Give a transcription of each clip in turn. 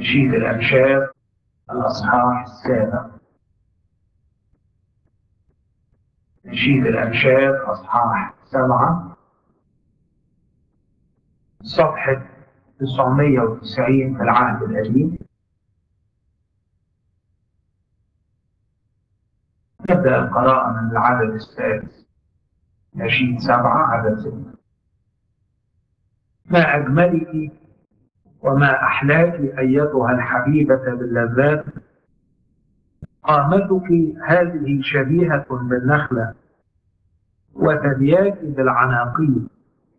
نشيد الأنشاد الأصحاح السابع نشيد الأنشاد أصحاح سبعة صفحة 990 في العهد القديم نبدأ القراءة من العدد السادس نشيد سبعة عدد ستة ما أجملك وما أحلاك أيتها الحبيبة باللذات قامتك هذه شبيهة بالنخلة وثدياك بالعناقيد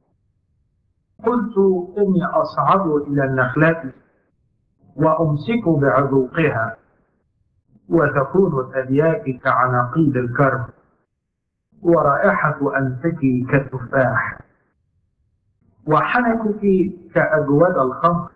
قلت إني أصعد إلى النخلة وأمسك بعذوقها وتكون ثدياك كعناقيد الكرم ورائحة أنفك كالتفاح وحنكك كأجود الخمر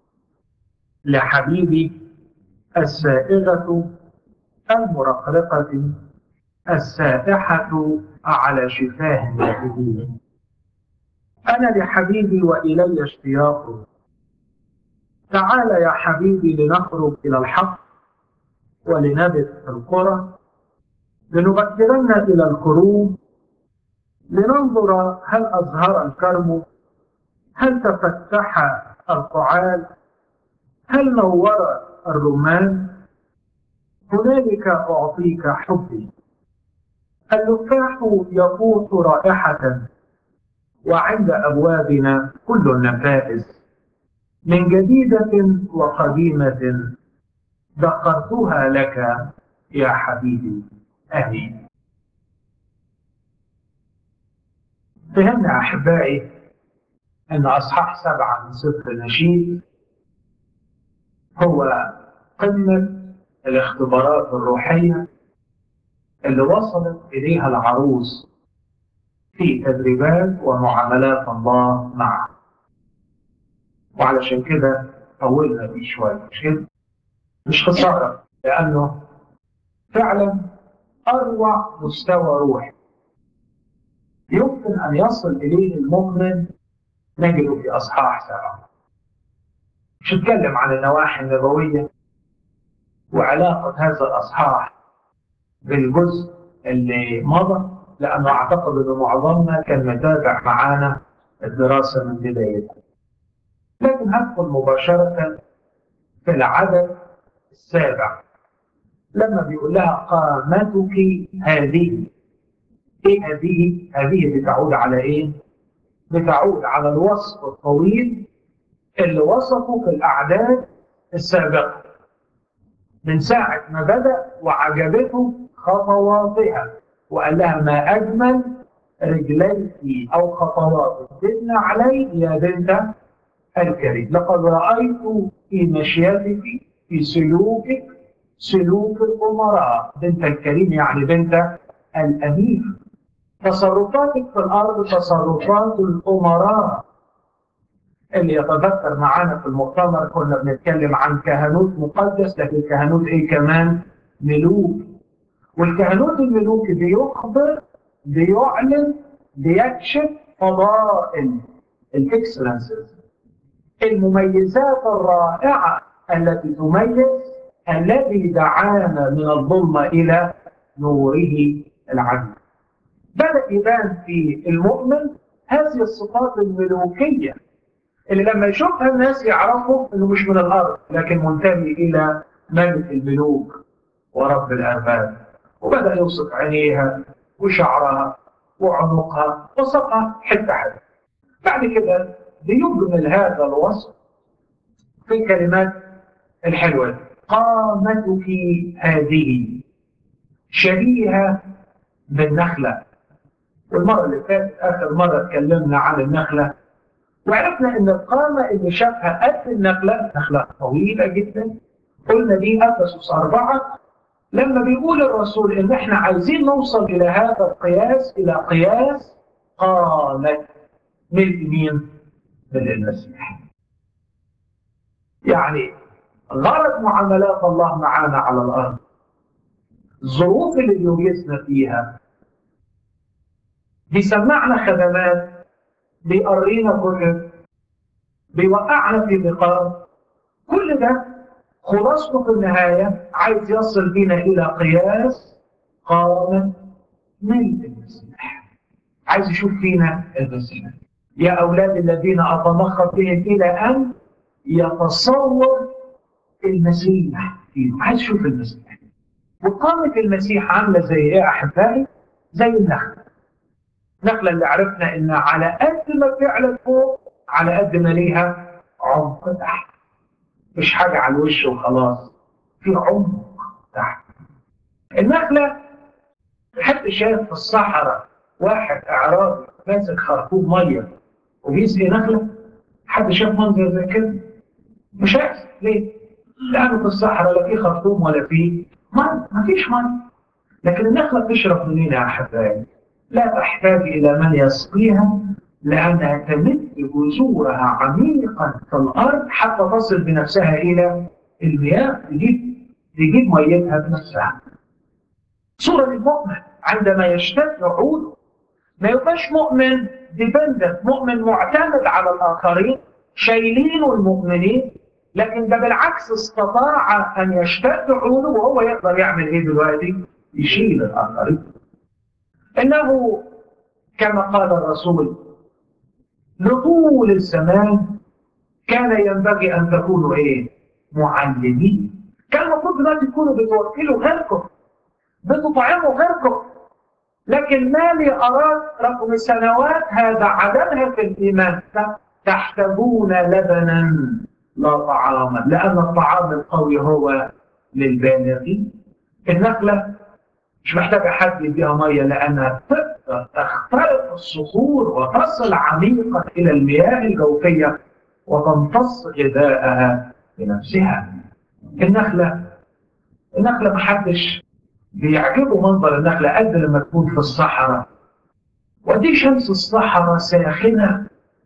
لحبيبي السائغة المرقرقة السائحة على شفاه اللاهبين أنا لحبيبي وإلي اشتياق تعال يا حبيبي لنخرج إلى الحق ولنبت في القرى لنبكرن إلى الكروب لننظر هل أزهر الكرم هل تفتح القعال هل نور الرمان هنالك أعطيك حبي اللفاح يفوت رائحة وعند أبوابنا كل النفائس من جديدة وقديمة ذكرتها لك يا حبيبي أهلي فهمنا أحبائي أن أصحاح سبعة من سفر النشيد هو قمة الاختبارات الروحية اللي وصلت إليها العروس في تدريبات ومعاملات الله معه وعلشان كده طولنا فيه شوية مش كده؟ مش خسارة لأنه فعلا أروع مستوى روحي يمكن أن يصل إليه المؤمن نجده في أصحاح سبعة مش نتكلم عن النواحي النبوية وعلاقة هذا الأصحاح بالجزء اللي مضى لأنه أعتقد أن معظمنا كان متابع معانا الدراسة من بدايتها لكن هدخل مباشرة في العدد السابع لما بيقول لها قامتك هذه ايه هذه؟ هذه بتعود على ايه؟ بتعود على الوصف الطويل اللي وصفه في الأعداد السابقة من ساعة ما بدأ وعجبته خطواتها وقال لها ما أجمل رجليك أو خطواتك دلنا علي يا بنت الكريم لقد رأيت في مشيتك في سلوكك سلوك الأمراء بنت الكريم يعني بنت الأمير تصرفاتك في الأرض تصرفات الأمراء اللي يتذكر معانا في المؤتمر كنا بنتكلم عن كهنوت مقدس لكن كهنوت ايه كمان ملوك والكهنوت الملوكي بيخبر بيعلن بيكشف فضائل الاكسلنسز المميزات الرائعه التي تميز الذي دعانا من الظلمه الى نوره العدل بدا يبان في المؤمن هذه الصفات الملوكيه اللي لما يشوفها الناس يعرفوا انه مش من الارض لكن منتمي الى ملك الملوك ورب الارباب وبدا يوصف عينيها وشعرها وعنقها وصفها حته حته بعد كده بيجمل هذا الوصف في الكلمات الحلوه دي قامتك هذه شبيهه بالنخله والمره اللي فاتت اخر مره اتكلمنا عن النخله وعرفنا ان القامة اللي شافها قد النخلة نخلة طويلة جدا قلنا دي أفسس أربعة لما بيقول الرسول ان احنا عايزين نوصل الى هذا القياس الى قياس قامة ملء مين؟ ملء المسيح يعني غرض معاملات الله معانا على الارض الظروف اللي بيوجدنا فيها بيسمعنا خدمات بيقرينا كتب بيوقعنا في نقاط كل ده خلاصته في النهاية عايز يصل بنا إلى قياس قامة ملء المسيح عايز يشوف فينا المسيح يا أولاد الذين أتمخض بهم إلى أن يتصور المسيح فيهم عايز يشوف المسيح وقامة المسيح عاملة زي إيه أحبائي؟ زي النخلة النخلة اللي عرفنا إن على قد ما فعلا فوق على قد ما ليها عمق تحت مش حاجة على الوش وخلاص في عمق تحت النخلة حد شايف في الصحراء واحد اعرابي ماسك خرطوم ميه وبيسقي نخله حد شاف منظر زي كده مش هيحصل ليه؟ لانه في الصحراء لا في خرطوم ولا في ميه ما فيش ميه لكن النخله بتشرب منين يا احبائي؟ لا تحتاج الى من يسقيها لانها تمد جذورها عميقا في الارض حتى تصل بنفسها الى المياه تجيب تجيب ميتها بنفسها صورة للمؤمن عندما يشتد عوده ما يبقاش مؤمن ديبندنت مؤمن معتمد على الآخرين شايلين المؤمنين لكن ده بالعكس استطاع أن يشتد عوده وهو يقدر يعمل إيه دلوقتي؟ يشيل الآخرين إنه كما قال الرسول لطول الزمان كان ينبغي أن تكونوا إيه؟ معلمين كان المفروض دلوقتي تكونوا بتوكلوا غيركم بتطعموا غيركم لكن ما لي أراد رقم سنوات هذا عدمها في الإيمان تحتاجون لبنا لا طعاما لأن الطعام القوي هو للبالغين النخلة مش محتاجة حد يديها مية لأنها تقدر تخترق الصخور وتصل عميقا إلى المياه الجوفية وتمتص غذاءها بنفسها النخلة النخلة محدش بيعجبه منظر النخلة قد لما تكون في الصحراء ودي شمس الصحراء ساخنة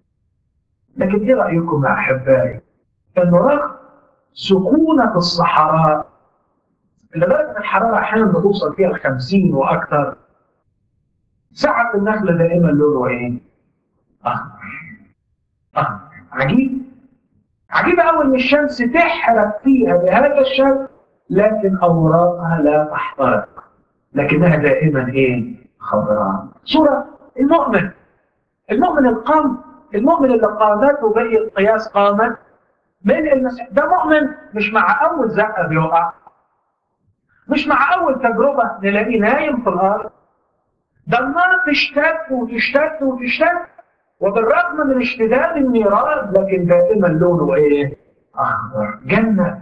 لكن ايه رأيكم يا أحبائي؟ إنه رغم سكونة الصحراء اللي درجة الحرارة أحيانا بتوصل فيها ل 50 وأكثر ساعة النخلة دائما لونه إيه؟ أخضر أخضر عجيب عجيب أوي إن الشمس تحرق فيها بهذا الشكل لكن أوراقها لا تحترق لكنها دائما إيه؟ خضراء صورة المؤمن المؤمن القام المؤمن اللي قامته بقي القياس قامت من المسيح ده مؤمن مش مع أول زقة بيقع مش مع أول تجربة نلاقيه نايم في الأرض ده النار تشتد وتشتد وتشتد وبالرغم من اشتداد النيران لكن دائما لونه ايه؟ اخضر جنه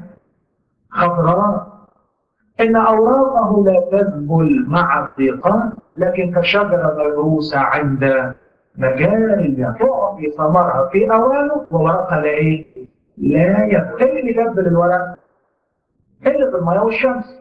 خضراء ان اوراقه لا تذبل مع الضيقان لكن كشجره مغروسه عند مجاري المياه تعطي ثمرها في اوانه وورقها لا ايه؟ لا يذبل ايه اللي يذبل الورق؟ قله المياه والشمس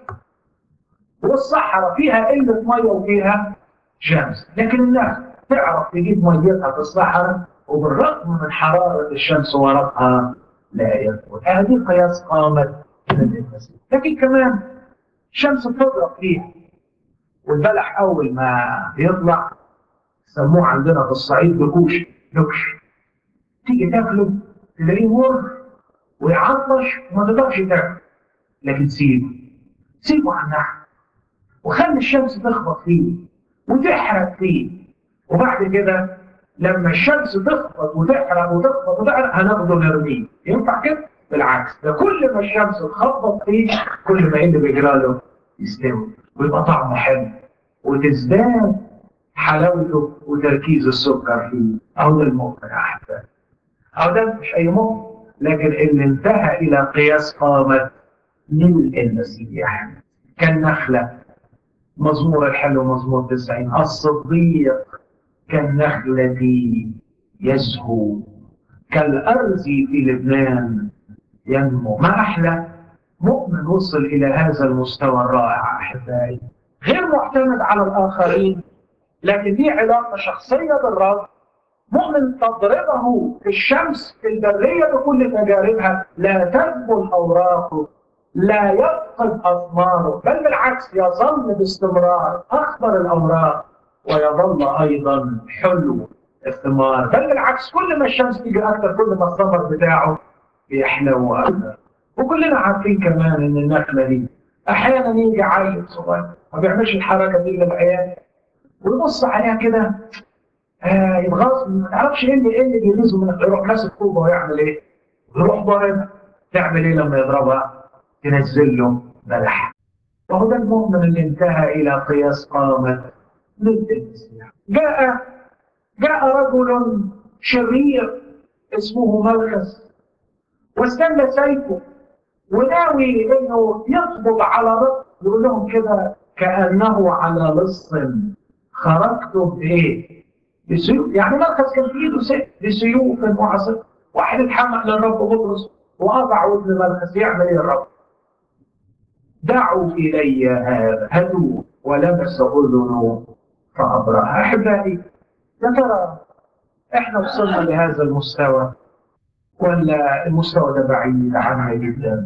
والصحراء فيها قله ميه وفيها شمس لكن الناس تعرف تجيب ميتها في الصحراء وبالرغم من حرارة الشمس ورقها لا يذبل هذه قياس قامت من المسيح لكن كمان الشمس بتضرب فيها والبلح أول ما بيطلع سموه عندنا في الصعيد بكوش دكش تيجي تاكله تلاقيه مر ويعطش وما تقدرش تاكله لكن سيبه سيبه على النحو وخلي الشمس تخبط فيه وتحرق فيه وبعد كده لما الشمس تخبط وتحرق وتخبط وتحرق هناخده نرميه ينفع كده؟ بالعكس ده كل ما الشمس تخبط فيه كل ما اللي بيجرى له يستوي ويبقى طعمه حلو وتزداد حلاوته وتركيز السكر فيه أو ده المؤمن يا أحبابي أو ده مش أي مؤمن لكن اللي انتهى إلى قياس قامة ملء المسيح كالنخلة مزمور الحلو مزمور 90 الصديق كالنخلة يزهو كالأرز في لبنان ينمو ما أحلى مؤمن وصل إلى هذا المستوى الرائع أحبائي غير معتمد على الآخرين لكن دي علاقة شخصية بالرب مؤمن تضربه في الشمس في البرية بكل تجاربها لا تذبل أوراقه لا يفقد أثماره بل بالعكس يظل باستمرار أخضر الأوراق ويظل أيضا حلو الثمار بل بالعكس كل ما الشمس تيجي أكثر كل ما الثمر بتاعه بيحلو أكثر وكلنا عارفين كمان ان النخله دي احيانا يجي عيل صغير ما بيعملش الحركه دي للعيال ويبص عليها كده آه يتغاظ ما تعرفش ايه اللي ايه اللي بيغيظه من يروح ماسك طوبه ويعمل ايه؟ يروح ضاربها تعمل ايه لما يضربها؟ تنزل له بلح وهو ده المؤمن اللي انتهى الى قياس قامه جاء جاء رجل شرير اسمه ملخس واستنى سيفه وناوي انه يقبض على رب يقول لهم كده كانه على لص خرجت بايه؟ بسيوف يعني ملخس كان في ايده سيف بسيوف وعصا واحد اتحمق للرب بطرس وقطع ودن ملخس يعمل ايه الرب؟ دعوا الي هذا هدوه ولبس اذنه فابرأها احبائي يا ترى احنا وصلنا لهذا المستوى ولا المستوى ده بعيد عنا جدا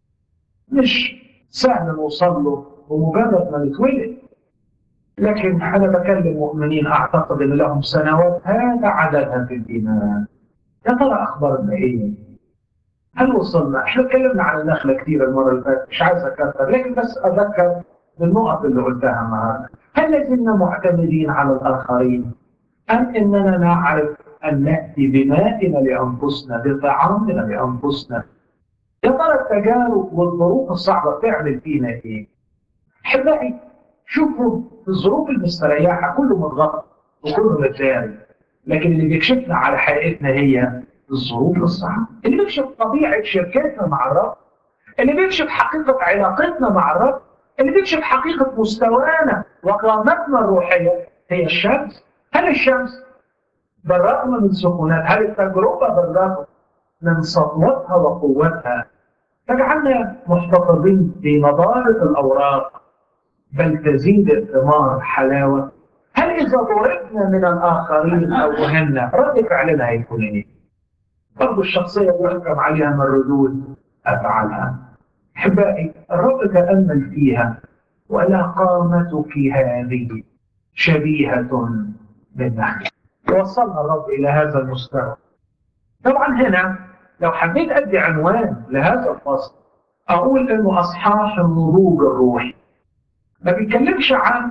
مش سهل نوصل له بمجرد ما نتولد لكن انا بكلم مؤمنين اعتقد ان لهم سنوات هذا عددها في الايمان يا ترى اخبارنا ايه؟ هل وصلنا؟ احنا اتكلمنا عن النخله كثير المره اللي فاتت مش عايز اكثر لكن بس اذكر بالنقط اللي قلتها النهارده هل لازلنا معتمدين على الاخرين؟ ام اننا نعرف ان ناتي بمائنا لانفسنا بطعامنا لانفسنا؟ يا ترى التجارب والظروف الصعبه بتعمل فينا ايه؟ احبائي شوفوا في الظروف المستريحه كله متغطى وكله متداري لكن اللي بيكشفنا على حقيقتنا هي الظروف الصعبه اللي بيكشف طبيعه شركتنا مع الرب اللي بيكشف حقيقه علاقتنا مع الرب اللي بيكشف حقيقه مستوانا وقامتنا الروحيه هي الشمس هل الشمس بالرغم من سكونات هل التجربه بالرغم من سطوتها وقوتها تجعلنا محتفظين بنضاره الاوراق بل تزيد الثمار حلاوه هل اذا ضربنا من الاخرين او اهنا رد فعلنا هيكون ايه؟ برضه الشخصيه اللي يحكم عليها من ردود افعالها احبائي الرب تامل فيها ولا قامتك هذه شبيهه بالنخل وصلنا الرب الى هذا المستوى طبعا هنا لو حبيت ادي عنوان لهذا الفصل اقول انه اصحاح النضوج الروحي ما بيتكلمش عن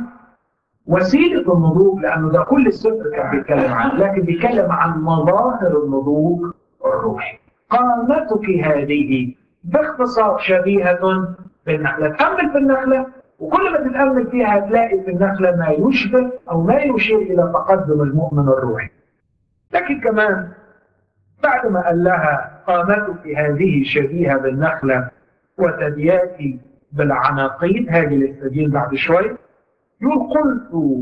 وسيله النضوج لانه ده كل السفر كان بيتكلم عنه لكن بيتكلم عن مظاهر النضوج الروحي قامتك هذه باختصار شبيهه بالنخله تامل في النخله وكل ما تتامل فيها هتلاقي في النخله ما يشبه او ما يشير الى تقدم المؤمن الروحي لكن كمان بعد ما قال لها قامتك هذه شبيهه بالنخله وثدياتي بالعناقيد هذه للثديين بعد شوي يقول قلت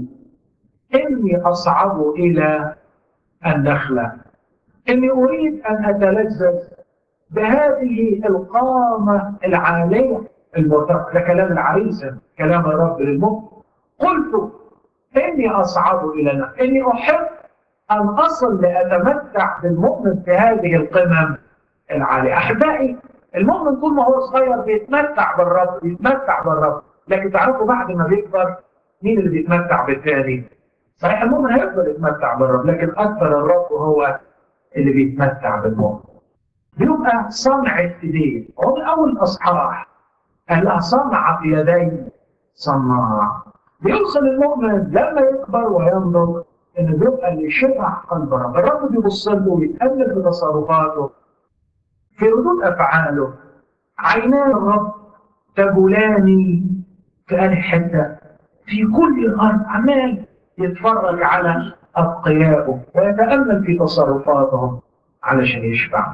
اني اصعد الى النخله اني اريد ان اتلذذ بهذه القامه العاليه المرتفعه ده كلام العريس كلام الرب للمؤمن قلت اني اصعد الى النخله اني احب ان اصل لاتمتع بالمؤمن في هذه القمم العاليه احبائي المؤمن طول ما هو صغير بيتمتع بالرب بيتمتع بالرب لكن تعرفوا بعد ما بيكبر مين اللي بيتمتع بالتاني صحيح المؤمن هيفضل يتمتع بالرب لكن اكثر الرب هو اللي بيتمتع بالمؤمن بيبقى صنع ايديه هو من اول اصحاح قال صنع في يدي صناع بيوصل المؤمن لما يكبر وينضج انه بيبقى اللي شبع قلب الرب الرب بيبص له ويتامل في تصرفاته في ردود افعاله عينا الرب تبولان في انهي حته في كل الارض عمال يتفرج على اتقيائه ويتامل في تصرفاتهم علشان يشبع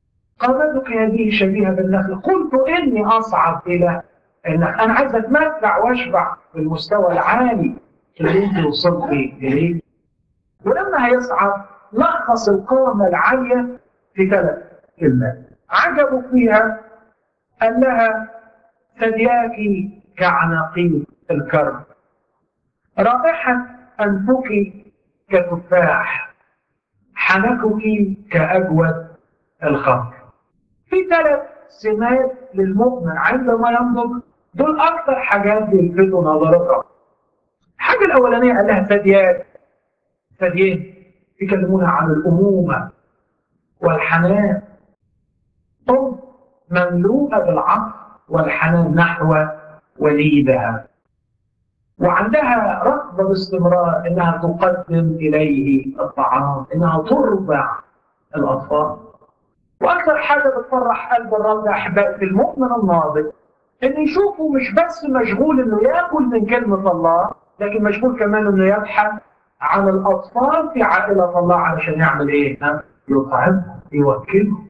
قامتك هذه شبيهه بالنخل قلت اني اصعد الى النخل انا عايز اتمتع واشبع بالمستوى العالي اللي انت وصلت اليه ولما هيصعد لخص القامه العاليه في ثلاث كلمات عجبوا فيها انها ثدياك كعناقيد الكرم رائحه انفك كتفاح حنكك كاجود الخمر في ثلاث سمات للمؤمن عندما ينضج دول اكثر حاجات بيلفتوا نظرتها الحاجه الاولانيه قال لها ثديات ثديين يكلمونها عن الامومه والحنان ام مملوءة بالعطف والحنان نحو وليدها وعندها رغبة باستمرار انها تقدم اليه الطعام انها ترضع الاطفال واكثر حاجه بتفرح قلب الرب يا احبائي في المؤمن الناضج ان يشوفه مش بس مشغول انه ياكل من كلمه الله لكن مشغول كمان انه يبحث عن الاطفال في عائله الله علشان يعمل ايه؟ يطعمهم يوكلهم.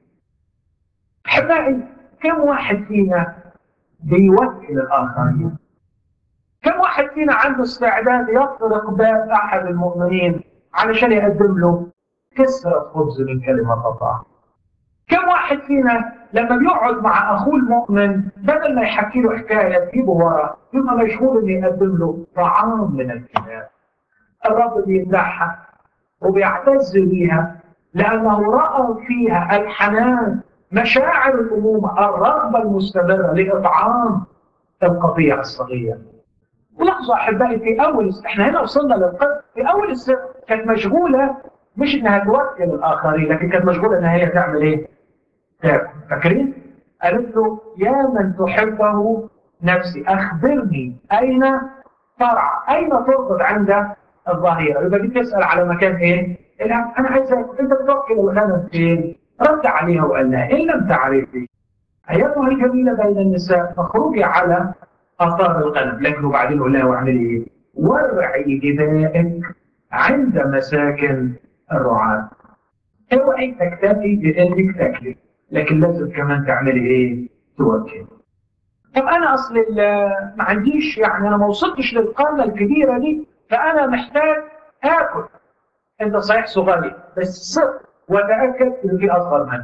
احبائي كم واحد فينا بيوكل الاخرين؟ كم واحد فينا عنده استعداد يطرق باب احد المؤمنين علشان يقدم له كسرة خبز من كلمة الله؟ كم واحد فينا لما بيقعد مع اخوه المؤمن بدل ما يحكي له حكايه تجيبه ورا يبقى مشغول انه يقدم له طعام من الكتاب. الرب بيمدحها وبيعتز بيها لانه راى فيها الحنان مشاعر الامومه الرغبه المستمره لاطعام القطيع الصغير. ولاحظوا احبائي في اول احنا هنا وصلنا للقدر في اول السر كانت مشغوله مش انها توكل الاخرين لكن كانت مشغوله انها هي تعمل ايه؟ تاكل فاكرين؟ قالت له يا من تحبه نفسي اخبرني اين ترعى؟ اين ترقد عند الظهيره؟ يبقى دي تسال على مكان ايه؟ انا عايز انت بتوكل الغنم فين؟ رد عليها وقال لها ان لم تعرفي ايتها الجميله بين النساء فاخرجي على اثار الغنم لكن وبعدين يقول لها واعملي ايه؟ ورعي جبائك عند مساكن الرعاة. اوعي تكتفي بانك تاكلي لكن لازم كمان تعملي ايه؟ توكلي. طب انا اصل ما عنديش يعني انا ما وصلتش للقرنه الكبيره دي فانا محتاج اكل. انت صحيح صغير بس ثق وتاكد ان في اصغر منك.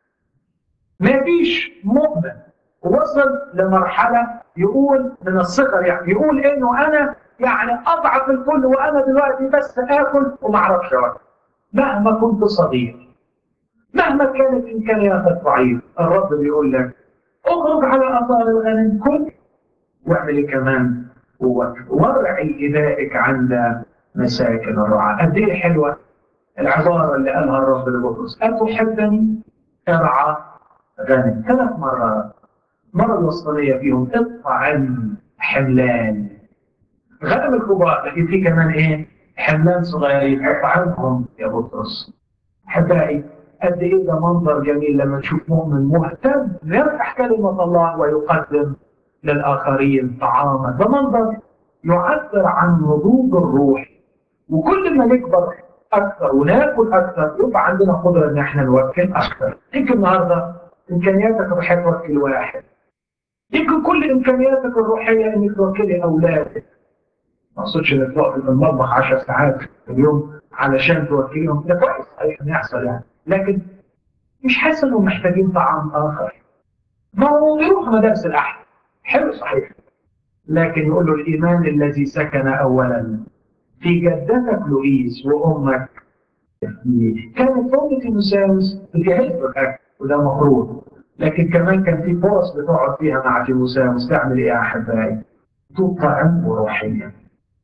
ما فيش مؤمن وصل لمرحله يقول من الصغر يعني يقول انه انا يعني اضعف الكل وانا دلوقتي بس اكل وما اعرفش اكل مهما كنت صغير مهما كانت امكانياتك ضعيفه الرب بيقول لك اخرج على اثار الغنم كل واعمل كمان ورعي جبائك عند مساكن الرعاة قد ايه حلوه العباره اللي قالها الرب لبطرس اتحبني ارعى غنم ثلاث مرات مرة الوسطانية فيهم اطعم حملان غنم الكبار لكن في كمان ايه حملان صغيرين اطعمهم يا بطرس احبائي قد ايه ده منظر جميل لما نشوف مؤمن مهتم يفتح كلمة الله ويقدم للآخرين طعاما ده منظر يعبر عن نضوج الروح وكل ما نكبر أكثر وناكل أكثر يبقى عندنا قدرة إن احنا نوكل أكثر يمكن النهارده إمكانياتك الروحية توكل واحد يمكن كل امكانياتك الروحيه انك توكلي اولادك. ما اقصدش انك تقف في المطبخ 10 ساعات في اليوم علشان توكلهم ده كويس عشان يحصل يعني لكن مش حاسس انهم محتاجين طعام اخر. ما هو يروح مدارس الاحد حلو صحيح لكن يقول له الايمان الذي سكن اولا في جدتك لويس وامك كانت ام تيموساوس بتجهز له الاكل وده مفروض لكن كمان كان في فرص بتقعد فيها مع تيموساوس تعمل ايه يا احبائي؟ تطعمه روحيا.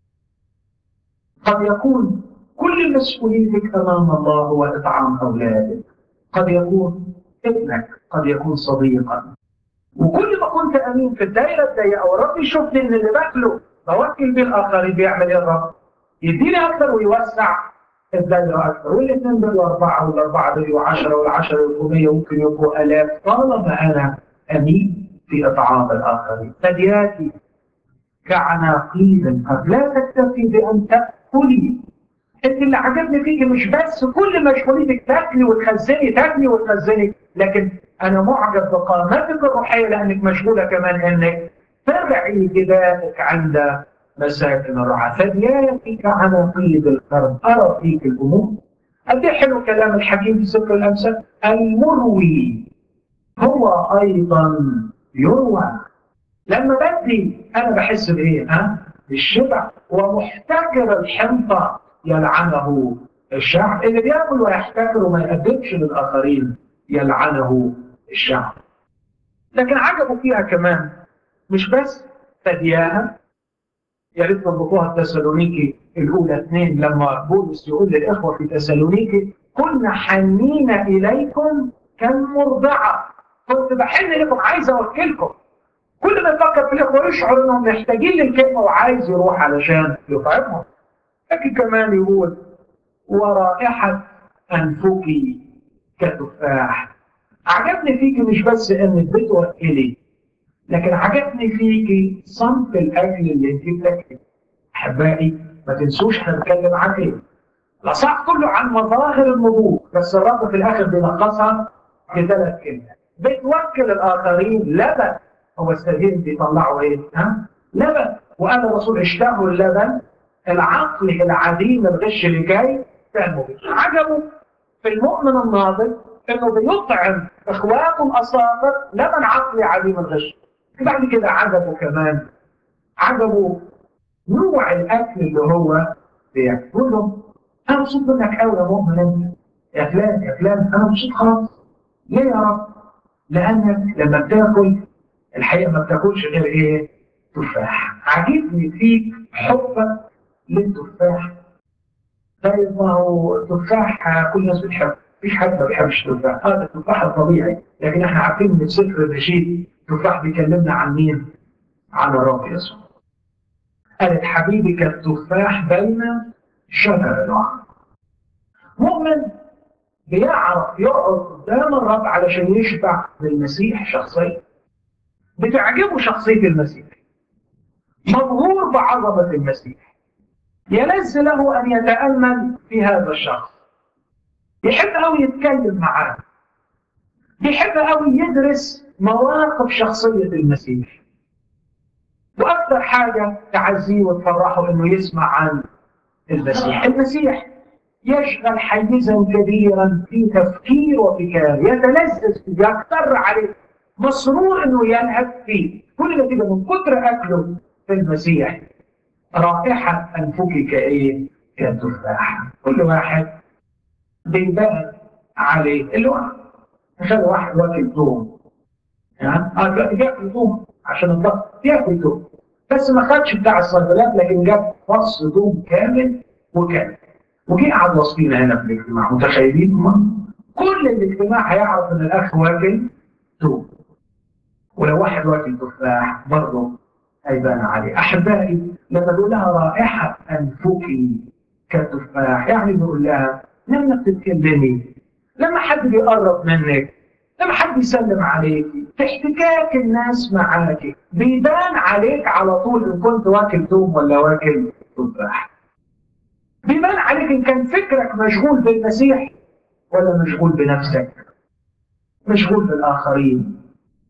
قد يكون كل مسؤوليتك امام الله هو اطعام اولادك. قد يكون ابنك، قد يكون صديقا. وكل ما كنت امين في الدائره الضيقه والرب يشوفني ان اللي باكله بوكل بيه الاخرين بيعمل ايه الرب؟ يديني اكثر ويوسع الدائرة أكثر والاثنين بقوا أربعة والأربعة بقوا عشرة والعشرة والمية ممكن يبقوا آلاف طالما أنا أمين في إطعام الآخرين ثدياتي كعناقيد قد لا تكتفي بأن تأكلي انت اللي عجبني فيك مش بس كل مشغوليتك تاكلي وتخزني تاكلي وتخزني لكن انا معجب بقامتك الروحيه لانك مشغوله كمان انك ترعي جبالك عند مساكن الرعاة ثدياتي كعناقيد الكرم أرى فيك الأمور قد حلو كلام الحكيم في سفر الأمثال المروي هو أيضا يروى لما بدي أنا بحس بإيه؟ ها؟ بالشبع ومحتكر الحنطة يلعنه الشعب اللي بياكل ويحتكر وما يقدمش للآخرين يلعنه الشعب لكن عجبوا فيها كمان مش بس ثدياها يا ريت تربطوها التسالونيكي الاولى اثنين لما بولس يقول للاخوه في تسالونيكي كنا حنين اليكم كالمرضعه كنت بحن لكم عايز اوكلكم كل ما يفكر في الاخوه يشعر انهم محتاجين للكلمه وعايز يروح علشان يطعمهم لكن كمان يقول ورائحه انفك كتفاح عجبني فيكي مش بس انك بتوكلي لكن عجبني فيكي صنف الاكل اللي انت بتاكليه احبائي ما تنسوش احنا بنتكلم عن ايه الاصح كله عن مظاهر النضوج بس الرب في الاخر بيلخصها في ثلاث كلمات بتوكل الاخرين لبن هو السجين بيطلعوا ايه؟ ها؟ لبن وقال الرسول اشتهوا اللبن العقل العديم الغش اللي جاي فهموا عجبه في المؤمن الناضج انه بيطعم اخواته الاصابر لبن عقلي عديم الغش بعد كده عجبه كمان عجبه نوع الاكل اللي هو بياكله انا مبسوط منك قوي يا مؤمن انت يا فلان يا فلان انا مبسوط خالص ليه يا رب؟ لانك لما بتاكل الحقيقه ما بتاكلش غير ايه؟ تفاح عاجبني فيك حبك للتفاح طيب ما هو تفاح كل الناس بتحبه مفيش حد ما بيحبش التفاح هذا التفاح الطبيعي لكن احنا عارفين من سفر الرشيد التفاح بيكلمنا عن مين؟ عن الرب يسوع قالت حبيبي كالتفاح بين شجر الوعد مؤمن بيعرف يقعد قدام الرب علشان يشبع بالمسيح شخصيا بتعجبه شخصية المسيح مبهور بعظمة المسيح يلذ له أن يتأمل في هذا الشخص يحب أوي يتكلم معاه يحب أوي يدرس مواقف شخصية المسيح وأكثر حاجة تعزيه وتفرحه إنه يسمع عن المسيح المسيح يشغل حيزا كبيرا في تفكير وفكار يتلذذ فيه يكتر عليه مسرور انه يلهب فيه كل ده كده من كتر اكله في المسيح رائحه انفك كايه؟ كالتفاح كل واحد بيبان عليه اللي هو تخيل واحد واكل توم يعني اه دلوقتي بياكل توم عشان الضغط بياكل توم بس ما خدش بتاع الصيدليات لكن جاب فص توم كامل وكامل وجه قعد وسطينا هنا في الاجتماع متخيلين هم كل الاجتماع هيعرف ان الاخ واكل توم ولو واحد واكل تفاح برضه هيبان عليه احبائي لما بقول لها رائحه انفك كالتفاح يعني بقول لها لما بتتكلمي لما حد بيقرب منك لما حد يسلم عليك في احتكاك الناس معاك بيبان عليك على طول ان كنت واكل توم ولا واكل تفاح بيبان عليك ان كان فكرك مشغول بالمسيح ولا مشغول بنفسك مشغول بالاخرين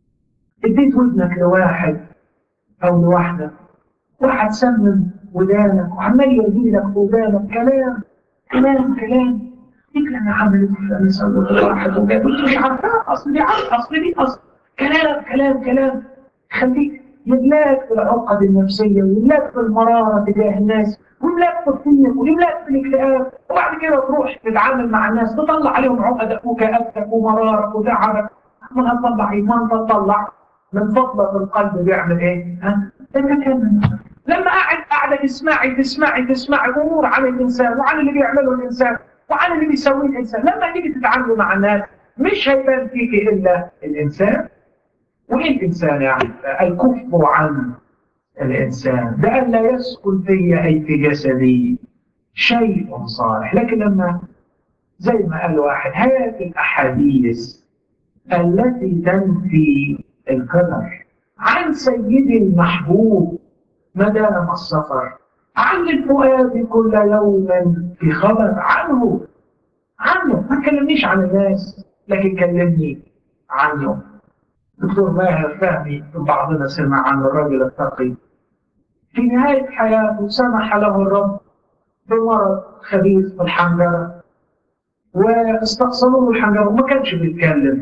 اديت ودنك لواحد او لواحده واحد سمم ودانك وعمال يرمي لك في ودانك كلام كلام كلام ديك لما عملت فلان سوت واحد وجاب وانت مش عارفها اصل دي عارف اصل دي اصل كلام كلام كلام خليك يملاك بالعقد النفسيه ويملاك بالمراره تجاه الناس ويملاك بالطيب ويملاك بالاكتئاب وبعد كده تروح تتعامل مع الناس تطلع عليهم عقدك وكآبتك ومرارك وتعبك ما هتطلع ايه؟ ما انت تطلع من فضلة القلب بيعمل ايه؟ ها؟ تتكلم لما قاعد قاعدة تسمعي تسمعي تسمعي امور عن الانسان وعن اللي بيعمله الانسان وعن اللي بيسويه الانسان لما تيجي تتعاملي مع الناس مش هيبان فيك الا الانسان وايه الانسان يعني؟ الكف عن الانسان ده لا يسكن في اي في جسدي شيء صالح لكن لما زي ما قال واحد هذه الاحاديث التي تنفي القدر عن سيدي المحبوب مدام السفر عن الفؤاد كل يوم في خبر عنه عنه ما تكلمنيش عن الناس لكن كلمني عنه دكتور ماهر فهمي بعضنا سمع عن الرجل التقي في نهاية حياته سمح له الرب بمرض خبيث في الحنجرة واستقصلوا له الحنجرة وما كانش بيتكلم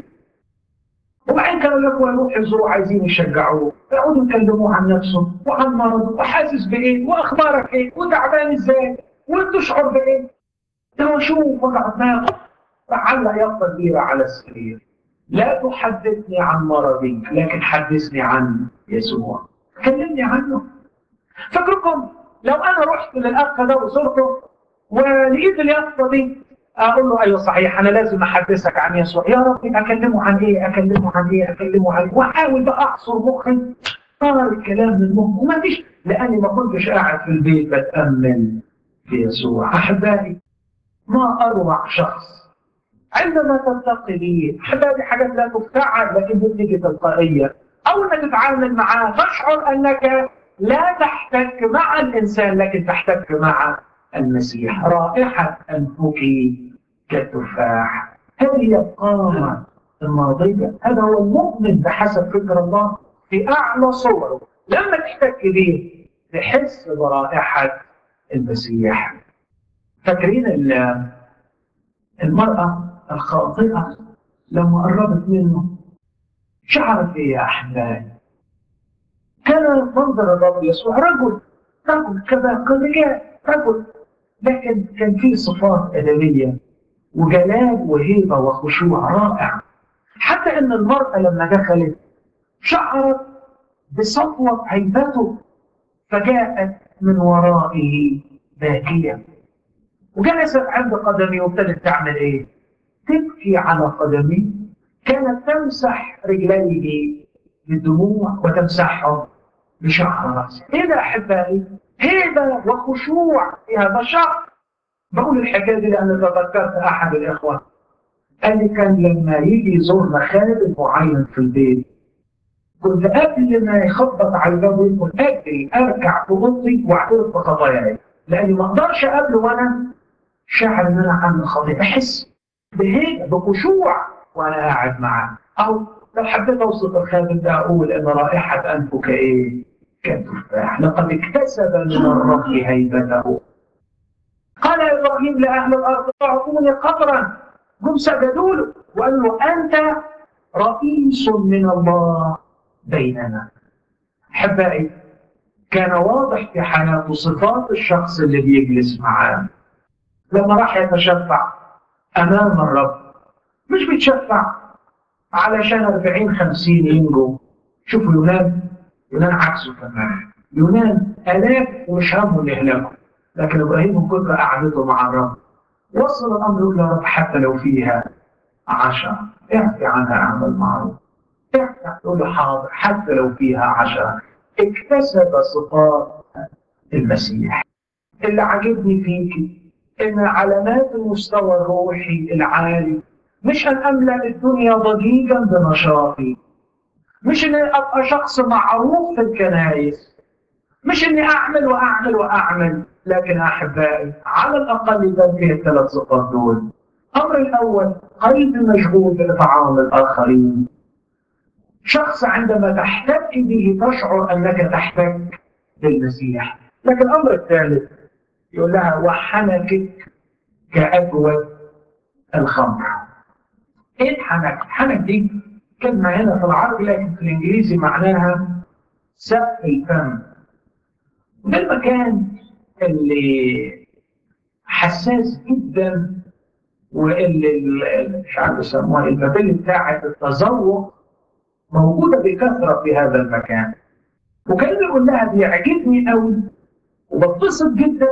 وبعدين كانوا يقولوا يروح يزوروا عايزين يشجعوه يقعدوا يكلموه عن نفسه وعن مرضه وحاسس بايه واخبارك ايه وتعبان ازاي وتشعر بايه ده شوف وجع دماغه راح علق يافطه كبيره على السرير لا تحدثني عن مرضي لكن حدثني عن يسوع كلمني عنه فاكركم لو انا رحت للاخ ده وزرته ولقيت اليافطه دي اقول له ايوه صحيح انا لازم احدثك عن يسوع يا رب اكلمه عن ايه اكلمه عن ايه اكلمه عن ايه واحاول بقى اعصر مخي طار الكلام من مخي وما فيش لاني ما كنتش قاعد في البيت بتامل في يسوع احبائي ما اروع شخص عندما تلتقي به احبائي حاجات لا تفتعل لكن بتيجي تلقائيه اول ما تتعامل معاه تشعر انك لا تحتك مع الانسان لكن تحتك مع المسيح رائحه انفك كالتفاح هذه هي القامة الماضية هذا هو المؤمن بحسب فكر الله في أعلى صوره لما تحتك به تحس برائحة المسيح فاكرين المرأة الخاطئة لما قربت منه شعرت ايه يا احبائي؟ كان منظر الرب يسوع رجل رجل كذا كرجال رجل لكن كان فيه صفات ادبيه وجلال وهيبة وخشوع رائع حتى ان المرأة لما دخلت شعرت بسطوة هيبته فجاءت من ورائه باكية وجلست عند قدمي وابتدت تعمل ايه؟ تبكي على قدمي كانت تمسح رجليه بالدموع وتمسحهم بشعر راسه ايه ده احبائي؟ هيبة وخشوع في هذا الشعر بقول الحكايه دي لان تذكرت احد الاخوه قال لي كان لما يجي يزورنا خادم معين في البيت كنت قبل ما يخبط على الباب ويدخل اجري ارجع في اوضتي واعترف بخطاياي لاني ما اقدرش اقابله وانا شاعر ان انا عامل خطيئه احس بهيك بخشوع وانا قاعد معاه او لو حبيت اوصف الخادم ده اقول ان رائحه انفك ايه؟ كالتفاح لقد اكتسب من الرب هيبته قال ابراهيم لاهل الارض اعطوني قبرا هم سجدوا له وقال له انت رئيس من الله بيننا احبائي كان واضح في حياته صفات الشخص اللي بيجلس معاه لما راح يتشفع امام الرب مش بيتشفع علشان 40 50 ينجو شوفوا يونان يونان عكسه تماما يونان الاف ومش همه يهلكوا لكن ابراهيم من كثر قعدته مع الرب وصل الامر الى رب حتى لو فيها عشرة اعفي عنها اعمل معروف اعفي تقول له حاضر حتى لو فيها عشرة اكتسب صفات المسيح اللي عجبني فيك ان علامات المستوى الروحي العالي مش ان املا الدنيا ضجيجا بنشاطي مش اني ابقى شخص معروف في الكنائس مش اني اعمل واعمل واعمل لكن احبائي على الاقل يبقى فيه الثلاث صفات دول الامر الاول قلب مشغول بطعام الاخرين شخص عندما تحتك به تشعر انك تحتك بالمسيح لكن الامر الثالث يقول لها وحنكك كاجود الخمر ايه الحنك؟ الحنك دي كلمه هنا في العربي لكن في الانجليزي معناها سقف الفم ده المكان اللي حساس جدا واللي مش عارف يسموها المبادئ بتاعه التذوق موجوده بكثره في هذا المكان وكان يقول لها بيعجبني قوي وبتبسط جدا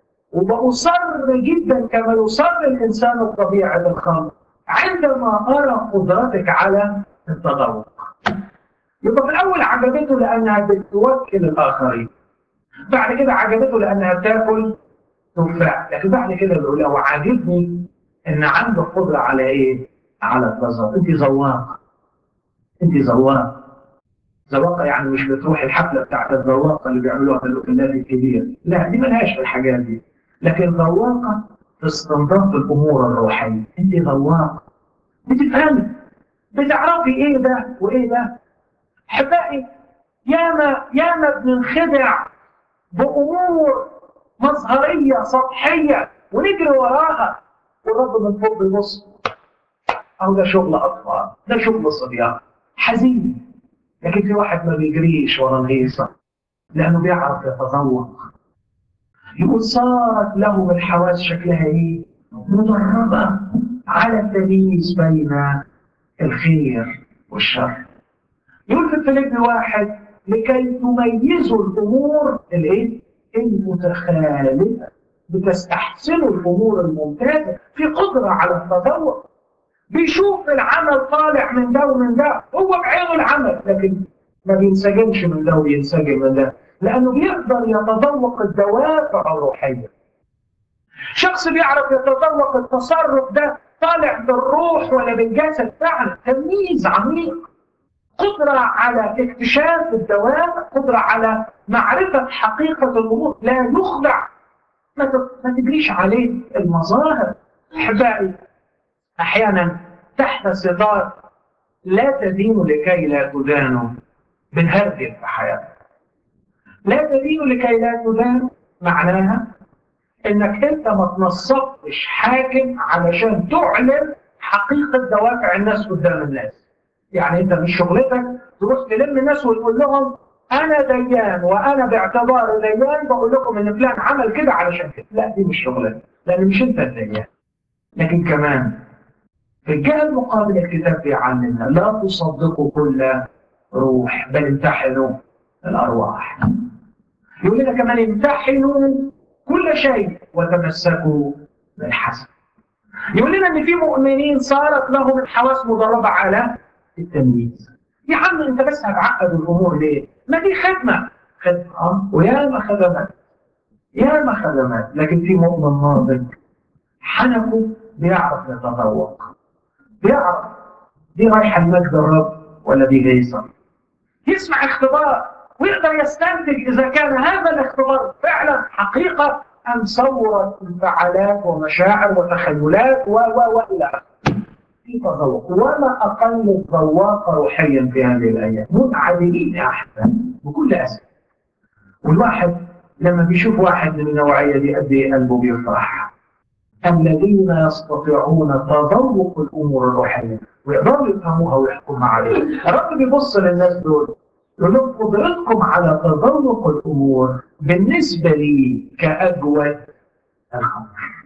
وبأصر جدا كما يصر الانسان الطبيعي بالخمر عندما ارى قدرتك على التذوق يبقى في الاول عجبته لانها بتوكل الاخرين بعد كده عجبته لانها بتاكل تفاح لكن بعد كده بيقول لو عاجبني ان عندك قدره على ايه؟ على التذوق انت ذواق انت ذواق ذواقه يعني مش بتروح الحفله بتاعت الذواقه اللي بيعملوها في الاوتيلات الكبيره لا دي ملهاش في الحاجات دي لكن ذواقه في استنباط الامور الروحيه انت ذواق بتفهمي بتعرفي ايه ده وايه ده احبائي ياما ياما بننخدع بامور مظهريه سطحيه ونجري وراها والرب من فوق بيبص او ده شغل اطفال ده شغل صبيان حزين لكن في واحد ما بيجريش ورا الهيصه لانه بيعرف يتذوق يقول صارت له الحواس شكلها ايه؟ مدربه على التمييز بين الخير والشر يقول في فيلم واحد لكي تميزوا الامور الايه؟ المتخالفه بتستحسنوا الامور الممتازه في قدره على التذوق بيشوف العمل طالع من ده ومن ده هو بعينه العمل لكن ما بينسجمش من ده وينسجم من ده لانه بيقدر يتذوق الدوافع الروحيه شخص بيعرف يتذوق التصرف ده طالع بالروح ولا بالجسد فعلا تمييز عميق قدرة على اكتشاف الدوافع قدرة على معرفة حقيقة الأمور لا يخدع ما تجريش عليه المظاهر أحبائي أحيانا تحت ستار لا تدين لكي لا تدانوا بنهرجل في حياتك لا تدين لكي لا تدانوا معناها انك انت ما تنصبش حاكم علشان تعلن حقيقه دوافع الناس قدام الناس. يعني انت مش شغلتك تروح تلم الناس وتقول لهم انا ديان وانا باعتبار ديان بقول لكم ان فلان عمل كده علشان كده، لا دي مش شغلتك، لان مش انت الديان. لكن كمان في الجهه المقابل الكتاب بيعلمنا لا تصدقوا كل روح بل امتحنوا الارواح. يقول لنا كمان امتحنوا كل شيء وتمسكوا بالحسن يقول لنا ان في مؤمنين صارت لهم الحواس مدربه على التمييز يا عم انت بس هتعقد الامور ليه؟ ما دي خدمه خدمه اه وياما خدمات ياما خدمات لكن في مؤمن ناضج حنكه بيعرف يتذوق بيعرف دي رايحه لمجد الرب ولا دي جايزه يسمع اختبار ويقدر يستنتج اذا كان هذا الاختبار فعلا حقيقه ام صورت انفعالات ومشاعر وتخيلات و و والى اخره. في تذوق وما اقل الذواق روحيا في هذه الايام منعدمين يا احباب بكل اسف والواحد لما بيشوف واحد من النوعيه دي قد ايه قلبه بيفرح الذين يستطيعون تذوق الامور الروحيه ويقدروا يفهموها ويحكموا عليها الرب بيبص للناس دول يقول لهم قدرتكم على تذوق الامور بالنسبه لي كاجود الخمر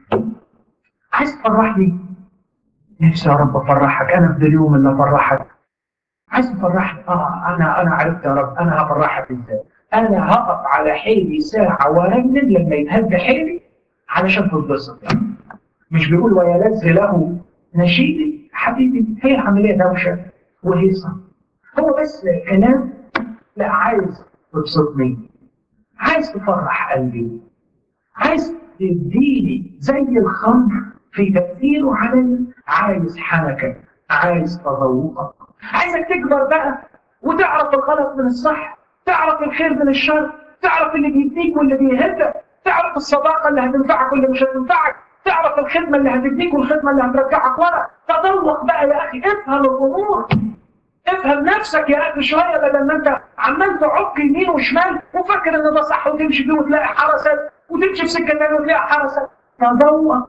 عايز تفرحني نفسي يا رب افرحك انا في اليوم اللي افرحك عايز تفرحني اه انا انا عرفت يا رب انا هفرحك ازاي انا هقف على حيلي ساعه وارنم لما يتهد حيلي علشان تتبسط مش بيقول ويلذ له نشيدي حبيبي هي عمليه دوشه وهيصه هو بس كلام لا عايز تبسطني عايز تفرح قلبي عايز تديني زي الخمر في تأثيره علي عايز حنكة عايز تذوقك عايزك تكبر بقى وتعرف الغلط من الصح تعرف الخير من الشر تعرف اللي بيديك واللي بيهدك تعرف الصداقة اللي هتنفعك واللي مش هتنفعك تعرف الخدمة اللي هتديك والخدمة اللي هترجعك ورا تذوق بقى يا أخي افهم الأمور افهم نفسك يا اخي شويه بدل ما انت عمال تعك يمين وشمال وفاكر ان ده صح وتمشي فيه وتلاقي حرسات وتمشي في سكه ثانيه وتلاقي حرسات تذوق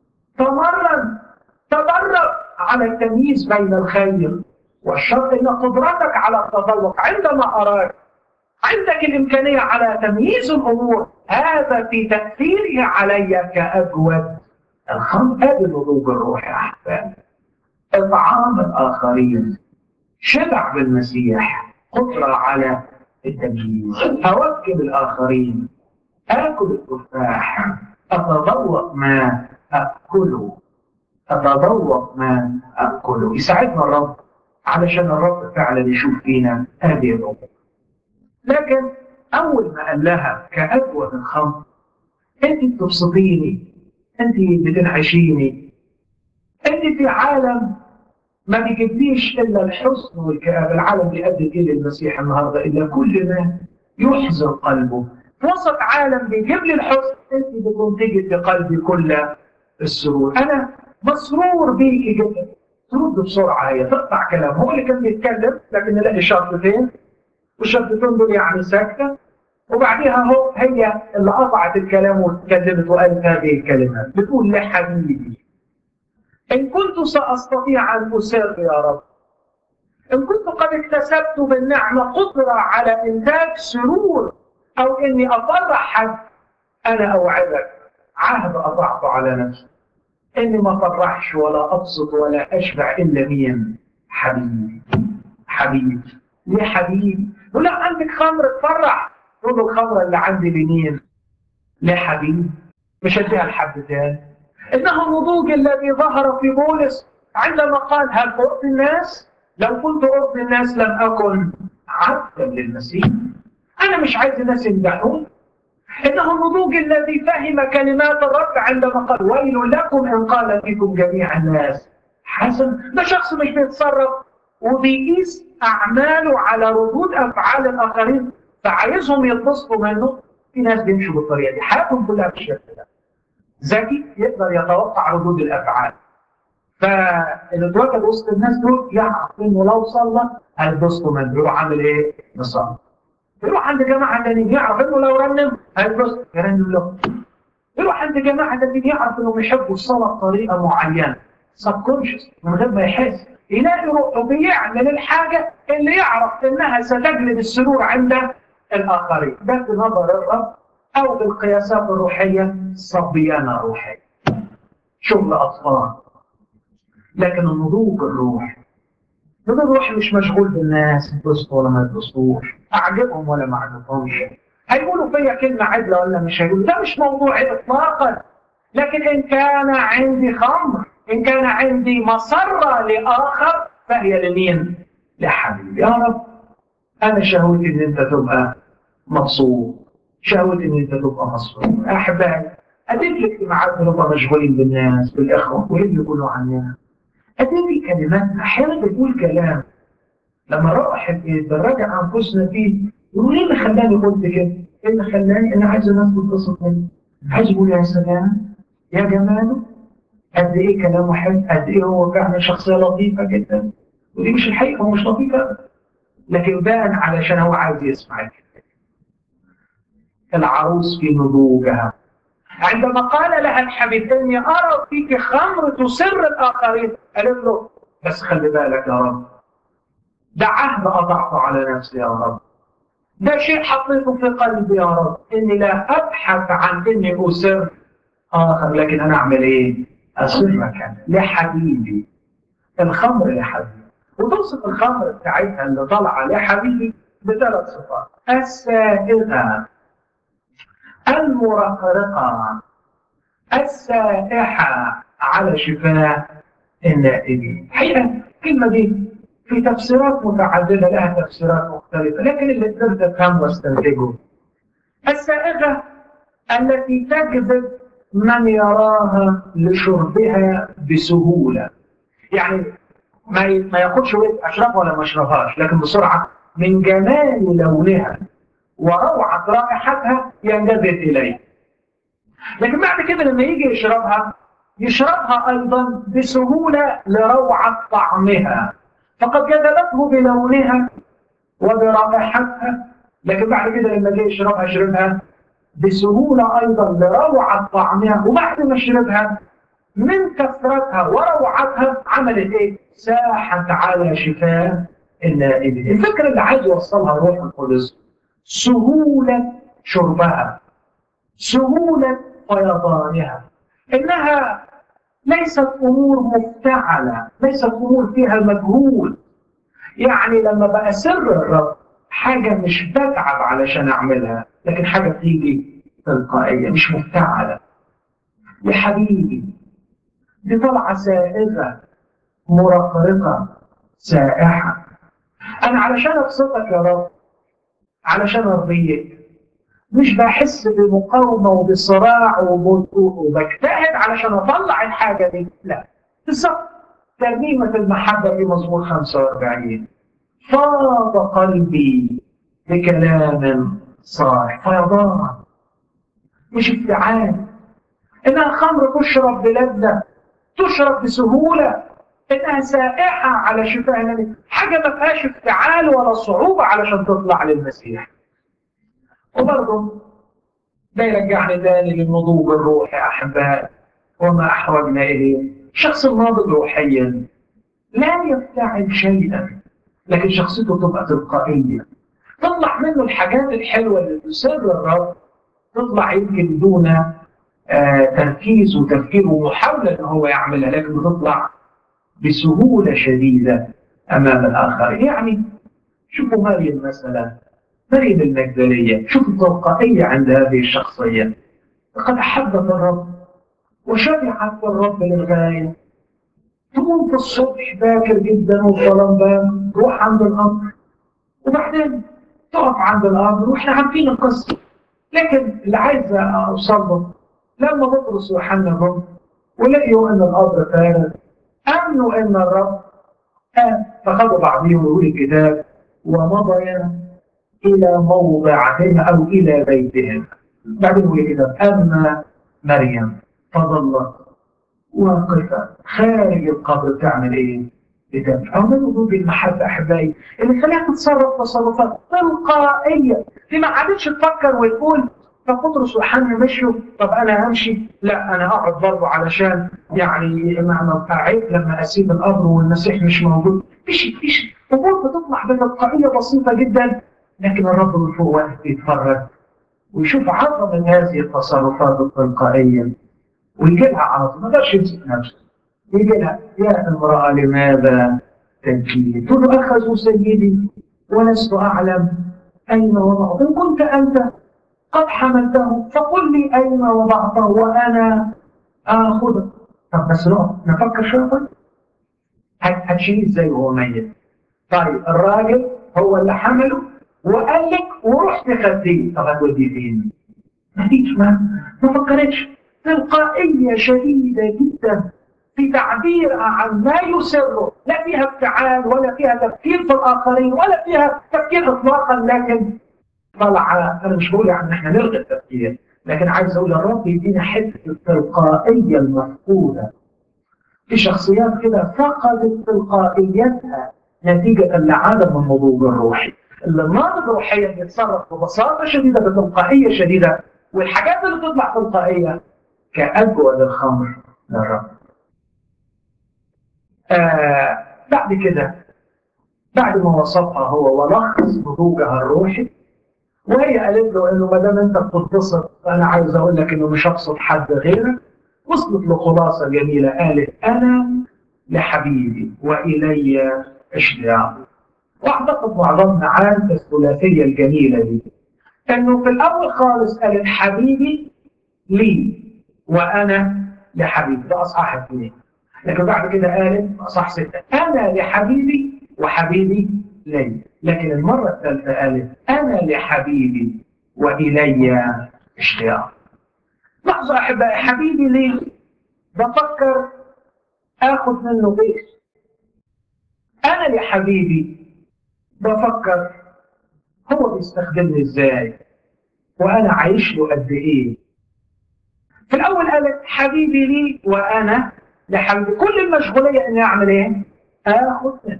تمرن تدرب على التمييز بين الخير والشر ان قدرتك على التذوق عندما اراك عندك الامكانيه على تمييز الامور هذا في تاثيره علي كاجود الخمر هذا النضوج الروحي يا احباب اطعام الاخرين شبع بالمسيح قدرة على التمييز أوكل الآخرين آكل التفاح أتذوق ما أكله أتذوق ما أكله يساعدنا الرب علشان الرب فعلا يشوف فينا هذه الأمور لكن أول ما قال لها كأجود الخمر أنت بتبسطيني أنت بتنعشيني أنت في عالم ما بيجيبليش الا الحزن والكآبة العالم بيقدم ايه للمسيح النهارده الا كل ما يحزن قلبه في وسط عالم بيجيب لي الحزن انت بتنتجي في قلبي كل السرور انا مسرور بيكي جدا ترد بسرعه هي تقطع كلام هو اللي كان بيتكلم لكن نلاقي شرطتين والشرطتين دول يعني ساكته وبعديها هو هي اللي قطعت الكلام واتكلمت وقالت هذه الكلمات بتقول لحبيبي إن كنت سأستطيع أن أسر يا رب إن كنت قد اكتسبت بالنعمة قدرة على إنتاج سرور أو إني أفرح حد أنا أوعدك عهد أضعت على نفسي إني ما أفرحش ولا أبسط ولا أشبع إلا مين حبيبي حبيبي ليه حبيبي ولا عندك خمر تفرح تقول الخمرة اللي عندي لمين لحبيبي مش اديها لحد تاني انه النضوج الذي ظهر في بولس عندما قال هل ارضي الناس؟ لو كنت ارضي الناس لم اكن عبدا للمسيح انا مش عايز الناس يمدحون انه النضوج الذي فهم كلمات الرب عندما قال ويل لكم ان قال فيكم جميع الناس حسن ده شخص مش بيتصرف وبيقيس اعماله على ردود افعال الاخرين فعايزهم يتبسطوا منه في ناس بيمشوا بالطريقه دي حياتهم كلها بالشكل ده ذكي يقدر يتوقع ردود الافعال فاللي اتوجد وسط الناس دول يعرف انه لو صلى هيتبسطوا منه يروح عامل ايه؟ يصلي يروح عند جماعه تانيين يعرف انه لو رنم هيتبسط يرنم له يروح عند جماعه تانيين يعرف انهم يحبوا الصلاه بطريقه معينه سبكونشس من غير ما يحس يلاقي روحه بيعمل الحاجه اللي يعرف انها ستجلب السرور عند الاخرين ده بنظر الرب او بالقياسات الروحيه صبيانه روحيه شغل اطفال لكن النضوج الروحي النضوج الروحي مش مشغول بالناس يتبسطوا ولا ما يتبسطوش اعجبهم ولا ما اعجبهمش هيقولوا فيا كلمه عدله ولا مش هيقولوا ده مش موضوعي اطلاقا لكن ان كان عندي خمر ان كان عندي مسره لاخر فهي لمين؟ لحبيبي يا رب انا شهوتي ان انت تبقى مبسوط شهوتي ان انت تبقى مسرور احبائي اديك الاجتماعات بنبقى مشغولين بالناس بالاخوه وايه اللي يقولوا عننا اديك كلمات احيانا بتقول كلام لما روح بنراجع انفسنا فيه يقول ايه اللي خلاني قلت كده؟ ايه اللي خلاني انا عايز الناس تتبسط مني؟ عايز اقول يا سلام يا جماله قد ايه كلامه حلو قد ايه هو فعلا شخصيه لطيفه جدا ودي مش الحقيقه هو مش لطيفه لكن بان علشان هو عايز يسمع الكلام العروس في نضوجها عندما قال لها الحبيب اني ارى فيك خمر تسر الاخرين قالت له بس خلي بالك يا رب ده عهد اضعته على نفسي يا رب ده شيء حطيته في قلبي يا رب اني لا ابحث عن اني اسر اخر لكن انا اعمل ايه؟ اسرك لحبيبي الخمر لحبيبي وتوصف الخمر بتاعتها اللي طالعه لحبيبي بثلاث صفات السائغه المرقرقة السائحة على شفاء النائبين الحقيقة الكلمة دي في تفسيرات متعددة لها تفسيرات مختلفة لكن اللي قدرت أفهم واستنتجه السائغة التي تجذب من يراها لشربها بسهولة يعني ما ما ياخدش وقت اشربها ولا ما اشربهاش لكن بسرعه من جمال لونها وروعة رائحتها ينجذب إليه لكن بعد كده لما يجي يشربها يشربها أيضا بسهولة لروعة طعمها فقد جذبته بلونها وبرائحتها لكن بعد كده لما جه يشربها شربها بسهولة أيضا لروعة طعمها وبعد ما شربها من كثرتها وروعتها عملت إيه؟ ساحت على شفاه النائبين الفكرة اللي عايز يوصلها الروح القدس سهولة شربها سهولة فيضانها إنها ليست أمور مفتعلة ليست أمور فيها مجهول يعني لما بقى سر الرب حاجة مش بتعب علشان أعملها لكن حاجة بتيجي تلقائية مش مفتعلة يا حبيبي دي طلعة سائغة مرقرقة سائحة أنا علشان أبسطك يا رب علشان ارضيك مش بحس بمقاومه وبصراع وبجتهد علشان اطلع الحاجه دي لا بالظبط ترنيمه المحبه في مزمور 45 فاض قلبي بكلام صالح فيضان مش افتعال انها خمر تشرب بلذه تشرب بسهوله انها سائحه على شفاء النبي حاجه ما فيهاش افتعال ولا صعوبه علشان تطلع للمسيح وبرضه ده يرجعني تاني للنضوج الروحي احبائي وما احوجنا اليه الشخص الناضج روحيا لا يفتعل شيئا لكن شخصيته تبقى تلقائيه تطلع منه الحاجات الحلوه اللي تسر الرب تطلع يمكن دون آه تركيز وتفكير ومحاوله ان هو يعملها لكن بتطلع بسهولة شديدة أمام الآخرين يعني شوفوا مريم مثلا مريم المجدلية شوفوا التلقائية عند هذه الشخصية لقد أحبت الرب وشبعت بالرب للغاية تقوم في الصبح باكر جدا والظلام بان روح عند القبر وبعدين تقف عند القبر واحنا عارفين القصه لكن اللي عايز اوصل له لما بطرس ويوحنا جم ولقيوا ان القبر فارغ امنوا ان الرب قام فخدوا بعضهم ويقول الكتاب ومضيا الى موضعهم او الى بيتهم بعدين يقول الكتاب اما مريم فظلت واقفة خارج القبر تعمل ايه؟ بتدفع ومن وجود المحبة أحبائي اللي خليها تتصرف تصرفات تلقائية دي ما عادتش تفكر وتقول فبطرس وحنا مشوا طب أنا همشي لا أنا أقعد برضه علشان يعني ما عيب لما أسيب القبر والمسيح مش موجود فيش فيش أمور بتطلع بتلقائية بسيطة جدا لكن الرب من فوق واقف بيتفرج ويشوف عظمة هذه التصرفات التلقائية ويجي لها على طول ما يقدرش يمسك نفسه يجي لها يا امرأة لماذا تبكي؟ تقول له أخذوا سيدي ولست أعلم أين وضعه إن كنت أنت قد حملته فقل لي أين وضعته وأنا آخذه طب بس نقف نفكر شوية طيب هتشيل ازاي وهو ميت طيب الراجل هو اللي حمله وقال لك ورحت خديه طب هتوديه فين؟ مفيش ما ما فكرتش تلقائية شديدة جدا في تعبيرها عن ما يسره لا فيها افتعال ولا فيها تفكير في الآخرين ولا فيها تفكير إطلاقا لكن طلع أنا مش بقول يعني إحنا نلغي التفكير لكن عايز أقول الرب يدينا حتة التلقائية المفقودة في شخصيات كده فقدت تلقائيتها نتيجة لعدم النضوج الروحي اللي الناضج روحيا بيتصرف ببساطة شديدة بتلقائية شديدة والحاجات اللي تطلع تلقائية كأجود الخمر للرب آه بعد كده بعد ما وصفها هو ولخص نضوجها الروحي وهي قالت له انه ما دام انت بتتصل فانا عايز اقول لك انه مش هقصد حد غيرك وصلت لخلاصه جميله قالت انا لحبيبي والي اشتياق واعتقد معظمنا عارف الثلاثيه الجميله دي انه في الاول خالص قالت حبيبي لي وانا لحبيبي ده اصحاح اثنين لكن بعد كده قالت اصحاح سته انا لحبيبي وحبيبي لي لكن المره الثالثه قالت انا لحبيبي والي اشتياق لحظه احبائي حبيبي لي بفكر اخذ منه بيت انا لحبيبي بفكر هو بيستخدمني ازاي وانا عايش له قد ايه في الاول قالت حبيبي لي وانا لحبيبي كل المشغوليه اني اعمل ايه اخذ منه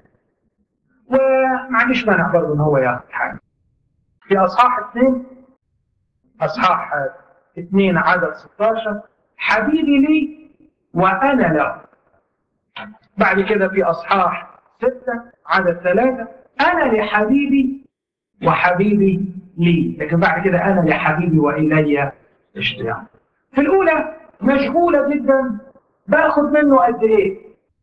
وما عنديش مانع برضه ان هو ياخذ حاجه في اصحاح اثنين اصحاح اثنين عدد 16 حبيبي لي وانا له بعد كده في اصحاح ستة عدد ثلاثة أنا لحبيبي وحبيبي لي لكن بعد كده أنا لحبيبي وإلي اشتياق في الأولى مشغولة جدا باخد منه قد إيه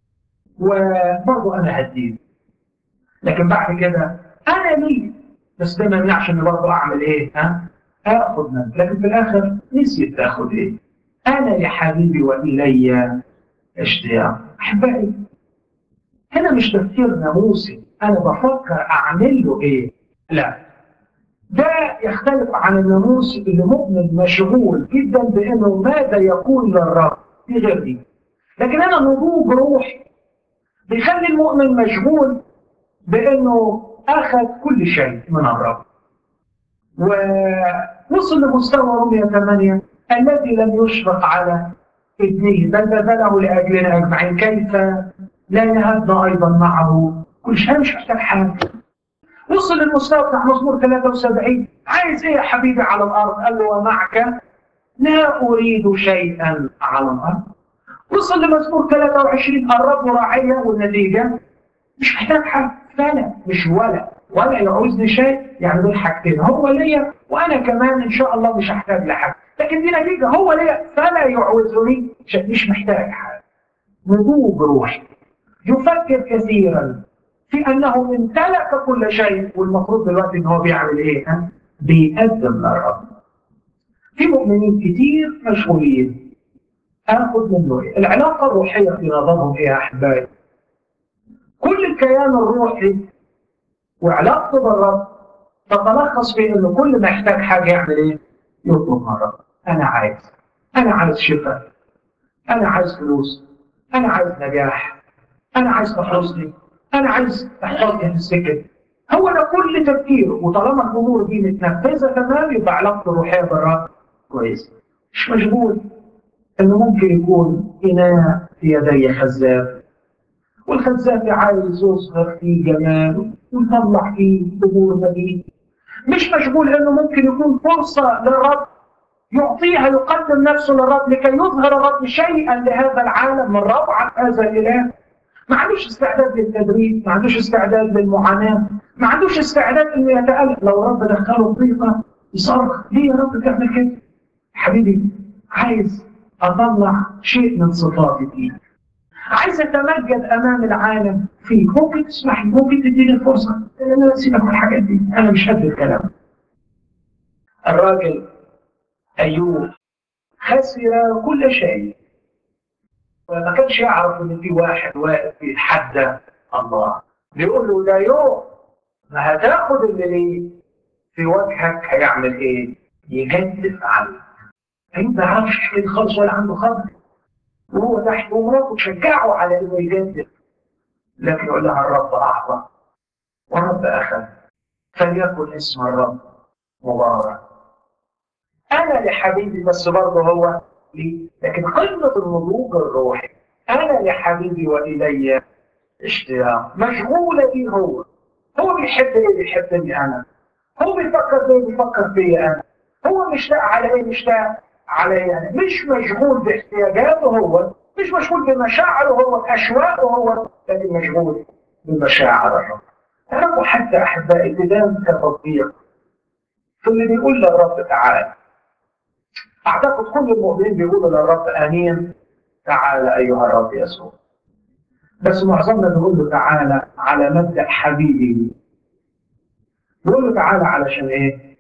وبرضه أنا هديه لكن بعد كده أنا لي بس ده ما يمنعش إني برضه أعمل إيه ها آخد منه لكن في الآخر نسيت تاخد إيه أنا لحبيبي وإلي اشتياق أحبائي هنا مش تفكير ناموسي انا بفكر اعمل له ايه لا ده يختلف عن الناموس اللي مؤمن مشغول جدا بانه ماذا يكون للرب في غير دي لكن انا نضوج روحي بيخلي المؤمن مشغول بانه اخذ كل شيء من الرب ووصل لمستوى رمية 8 الذي لم يشفق على ابنه بل بذله لاجلنا اجمعين كيف لا يهبنا ايضا معه كل شيء مش محتاج حاجه وصل للمستوى بتاع مزمور 73 عايز ايه يا حبيبي على الارض؟ قال له ومعك لا اريد شيئا على الارض وصل لمزمور 23 الرب راعيه والنتيجه مش محتاج حاجه فلا مش ولا ولا يعوزني شيء يعني دول حاجتين هو ليا وانا كمان ان شاء الله مش هحتاج لحاجه لكن دي نتيجه هو ليا فلا يعوزني شيء مش محتاج حاجه نضوج روحي يفكر كثيرا في انه امتلك كل شيء والمفروض دلوقتي ان هو بيعمل ايه؟ ها؟ بيقدم للرب. في مؤمنين كتير مشغولين اخذ منه ايه؟ العلاقه الروحيه في نظرهم ايه يا احبائي؟ كل الكيان الروحي وعلاقته بالرب تتلخص في انه كل ما يحتاج حاجه يعمل ايه؟ يطلب من الرب انا عايز انا عايز شفاء انا عايز فلوس انا عايز نجاح انا عايز تحرصني انا عايز تحفظني في السكن هو ده كل تفكيره وطالما الامور دي متنفذه تمام يبقى علاقته الروحيه بالرب كويس مش مشغول انه ممكن يكون اناء في يدي خزاف والخزاف عايز يظهر فيه جمال ويطلع فيه امور مجيد مش مشغول انه ممكن يكون فرصه للرب يعطيها يقدم نفسه للرب لكي يظهر الرب شيئا لهذا العالم من روعه هذا الاله ما عندوش استعداد للتدريب ما عندوش استعداد للمعاناه ما عندوش استعداد انه يتالم لو رب دخله ضيقه يصرخ ليه يا رب تعمل كده حبيبي عايز اطلع شيء من صفاتي فيه عايز اتمجد امام العالم فيه ممكن تسمح لي ممكن تديني الفرصه انا سيبك من الحاجات دي انا مش قد الكلام الراجل ايوب خسر كل شيء وما كانش يعرف ان في واحد واقف بيتحدى الله بيقول له ده يوم ما هتاخد اللي ليه في وجهك هيعمل ايه؟ يجدف عليك ايوب ما يعرفش حكايه خالص ولا عنده خبر وهو تحت ومراته تشجعه على انه يجدف لكن يقول لها الرب اعظم والرب اخذ فليكن اسم الرب مبارك انا لحبيبي بس برضه هو لي لكن قمه النضوج الروحي انا لحبيبي والي اشتياق مشغوله بيه هو هو بيحب ايه بيحبني انا هو بيفكر فيه بيفكر فيا انا هو مشتاق على ايه مشتاق علي انا مش مشغول باحتياجاته هو مش مشغول بمشاعره هو باشواقه هو لكن مشغول بمشاعر الرب الرب حتى احبائي بدايه كتطبيق في اللي بيقول للرب تعالى اعتقد كل المؤمنين بيقولوا للرب امين تعالى ايها الرب يسوع بس معظمنا بيقول له تعالى على مبدا حبيبي بيقول له تعالى علشان ايه؟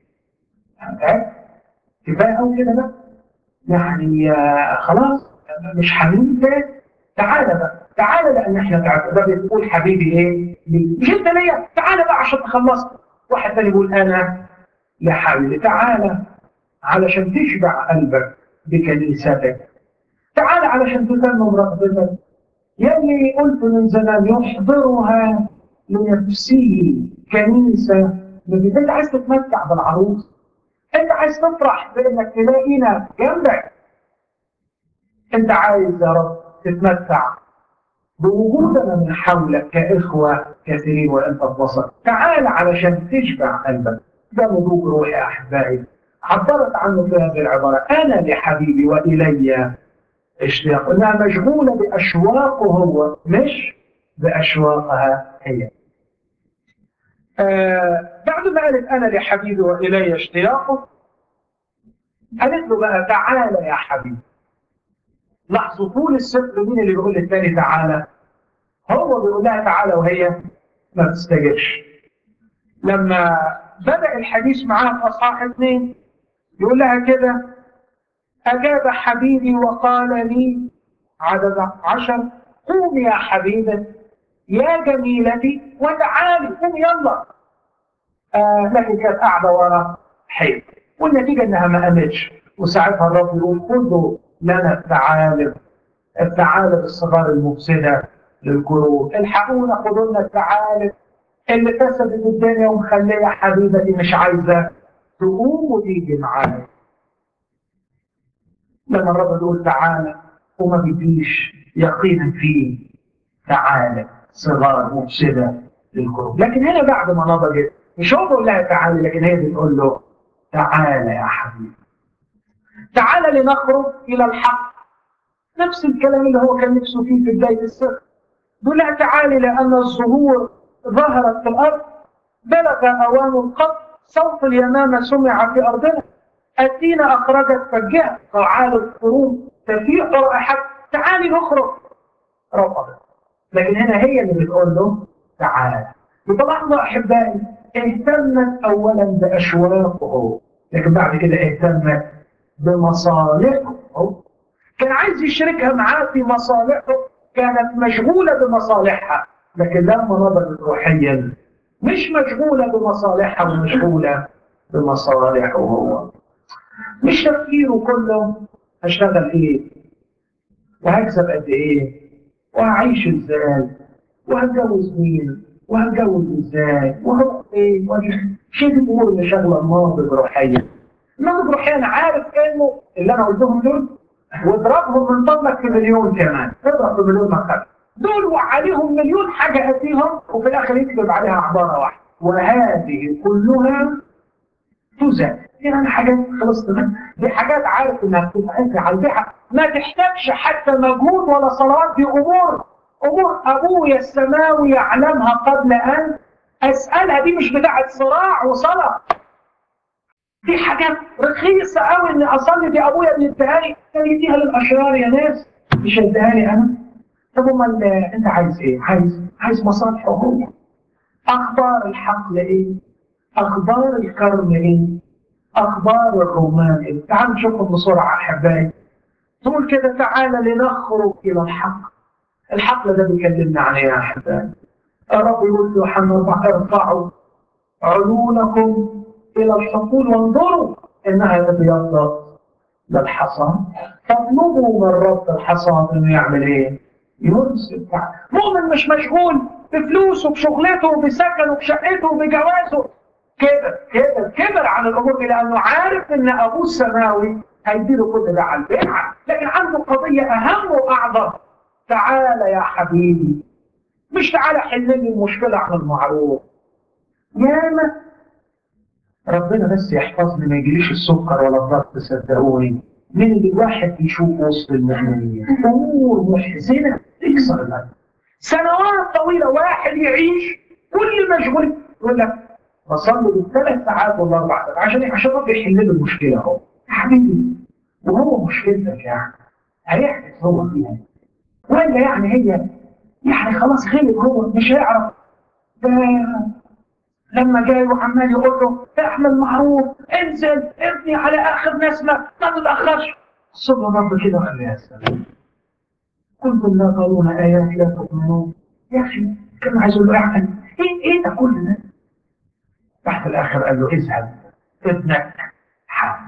كفايه قوي كده بقى يعني خلاص مش حبيبي تاني تعالى بقى تعالى لان احنا تعالى ده بتقول حبيبي ايه؟ مش انت ليا تعالى بقى عشان تخلصنا واحد تاني يقول انا يا حبيبي تعالى علشان تشبع قلبك بكنيستك تعالى علشان تتمم رغبتك يلي قلت من زمان يحضرها لنفسه كنيسة انت عايز تتمتع بالعروس انت عايز تفرح بانك تلاقينا جنبك انت عايز يا رب تتمتع بوجودنا من حولك كإخوة كثيرين وانت ببسط تعال علشان تشبع قلبك ده نضوج روحي يا احبائي عبرت عنه في هذه العبارة أنا لحبيبي وإلي اشتياق إنها مشغولة بأشواقه هو مش بأشواقها هي آه بعد ما قالت أنا لحبيبي وإلي اشتياقه قالت له بقى تعالى يا حبيبي لاحظوا طول السفر مين اللي بيقول للتاني تعالى هو بيقول لها تعالى وهي ما بتستجبش لما بدأ الحديث معاه في أصحاح اثنين يقول لها كده أجاب حبيبي وقال لي عدد عشر قوم يا حبيبتي يا جميلتي وتعالي قوم يلا آه لكن كانت قاعدة ورا حيط والنتيجة إنها ما قامتش وساعتها الرب يقول خذوا لنا الثعالب الثعالب الصغار المفسدة للقلوب الحقونا خذوا لنا الثعالب اللي كسبت الدنيا ومخليه حبيبتي مش عايزه تقوم وتيجي معايا لما الرب يقول تعالى وما بيجيش يقينا فيه تعالى صغار مفسده للقلوب لكن هنا بعد ما نضجت مش هو بيقول لها تعالى لكن هي بتقول له تعالى يا حبيبي تعالى لنخرج الى الحق نفس الكلام اللي هو كان نفسه فيه في بدايه السر بيقول لها تعالي لان الظهور ظهرت في الارض بلغ اوان القط صوت اليمامه سمع في ارضنا الدين اخرجت فجها قاعات القرون تفيح رائحه تعالي نخرج رفضت لكن هنا هي اللي بتقول له تعالى وطبعا احبائي اهتمت اولا باشواقه لكن بعد كده اهتمت بمصالحه كان عايز يشركها معاه في مصالحه كانت مشغولة بمصالحها لكن لما نضجت روحيا مش مشغولة بمصالحها ومشغولة بمصالحه هو مش تفكيره كله هشتغل ايه وهكسب قد ايه وهعيش ازاي وهتجوز مين وهتجوز ازاي وهروح ايه شيء دي امور اللي شغله الناضج روحيا الناضج روحيا عارف انه اللي انا قلتهم دول واضربهم من فضلك في مليون كمان اضرب في مليون مكان دول وعليهم مليون حاجه اتيهم وفي الاخر يكتب عليها عباره واحده وهذه كلها تزال يعني حاجات خلصت دي حاجات عارف انها بتتعرف على البيعه ما تحتاجش حتى مجهود ولا صلوات دي امور امور ابويا السماوي يعلمها قبل ان اسالها دي مش بتاعه صراع وصلاه دي حاجات رخيصه قوي اني اصلي دي ابويا بيديها لي كان يديها للاشرار يا ناس مش اديها لي انا طب امال انت عايز ايه؟ عايز عايز مصالحه هو اخبار الحقل ايه؟ اخبار الكرم ايه؟ اخبار الرومان ايه؟ تعالوا نشوفهم بسرعه احبائي تقول كده تعالى لنخرج الى الحق الحقل ده بيكلمنا عن ايه يا احبائي؟ الرب يقول يوحنا ارفعوا عيونكم الى الحقول وانظروا انها تبيض للحصاد فاطلبوا من رب الحصاد انه يعمل ايه؟ يرسل مؤمن مش مشغول بفلوسه بشغلته بسكنه بشقته بجوازه كبر كبر كبر عن الامور دي لانه عارف ان ابوه السماوي هيديله كل ده على البيعه لكن عنده قضيه اهم واعظم تعالى يا حبيبي مش تعالى حل لي المشكله عن المعروف ياما ربنا بس يحفظني ما يجيليش السكر ولا الضغط صدقوني من اللي الواحد يشوف وسط المهنية امور محزنه تكسر القلب سنوات طويله واحد يعيش كل مشغول يقول لك بصلي بالثلاث ساعات ولا اربع ساعات عشان إيه؟ عشان ربنا يحل له المشكله اهو يا حبيبي وهو مشكلتك يعني هيحدث هو فيها ولا يعني هي يعني خلاص غلب هو مش هيعرف ده لما جاي وعمال يقول له اعمل معروف انزل ابني على اخر نسمه ما تتاخرش صدق الرب كده قال يا سلام كنتم لا ترون ايات لا تؤمنون يا اخي كان عايز يقول له اعمل ايه ايه ده كل ده تحت الاخر قال له اذهب ابنك حي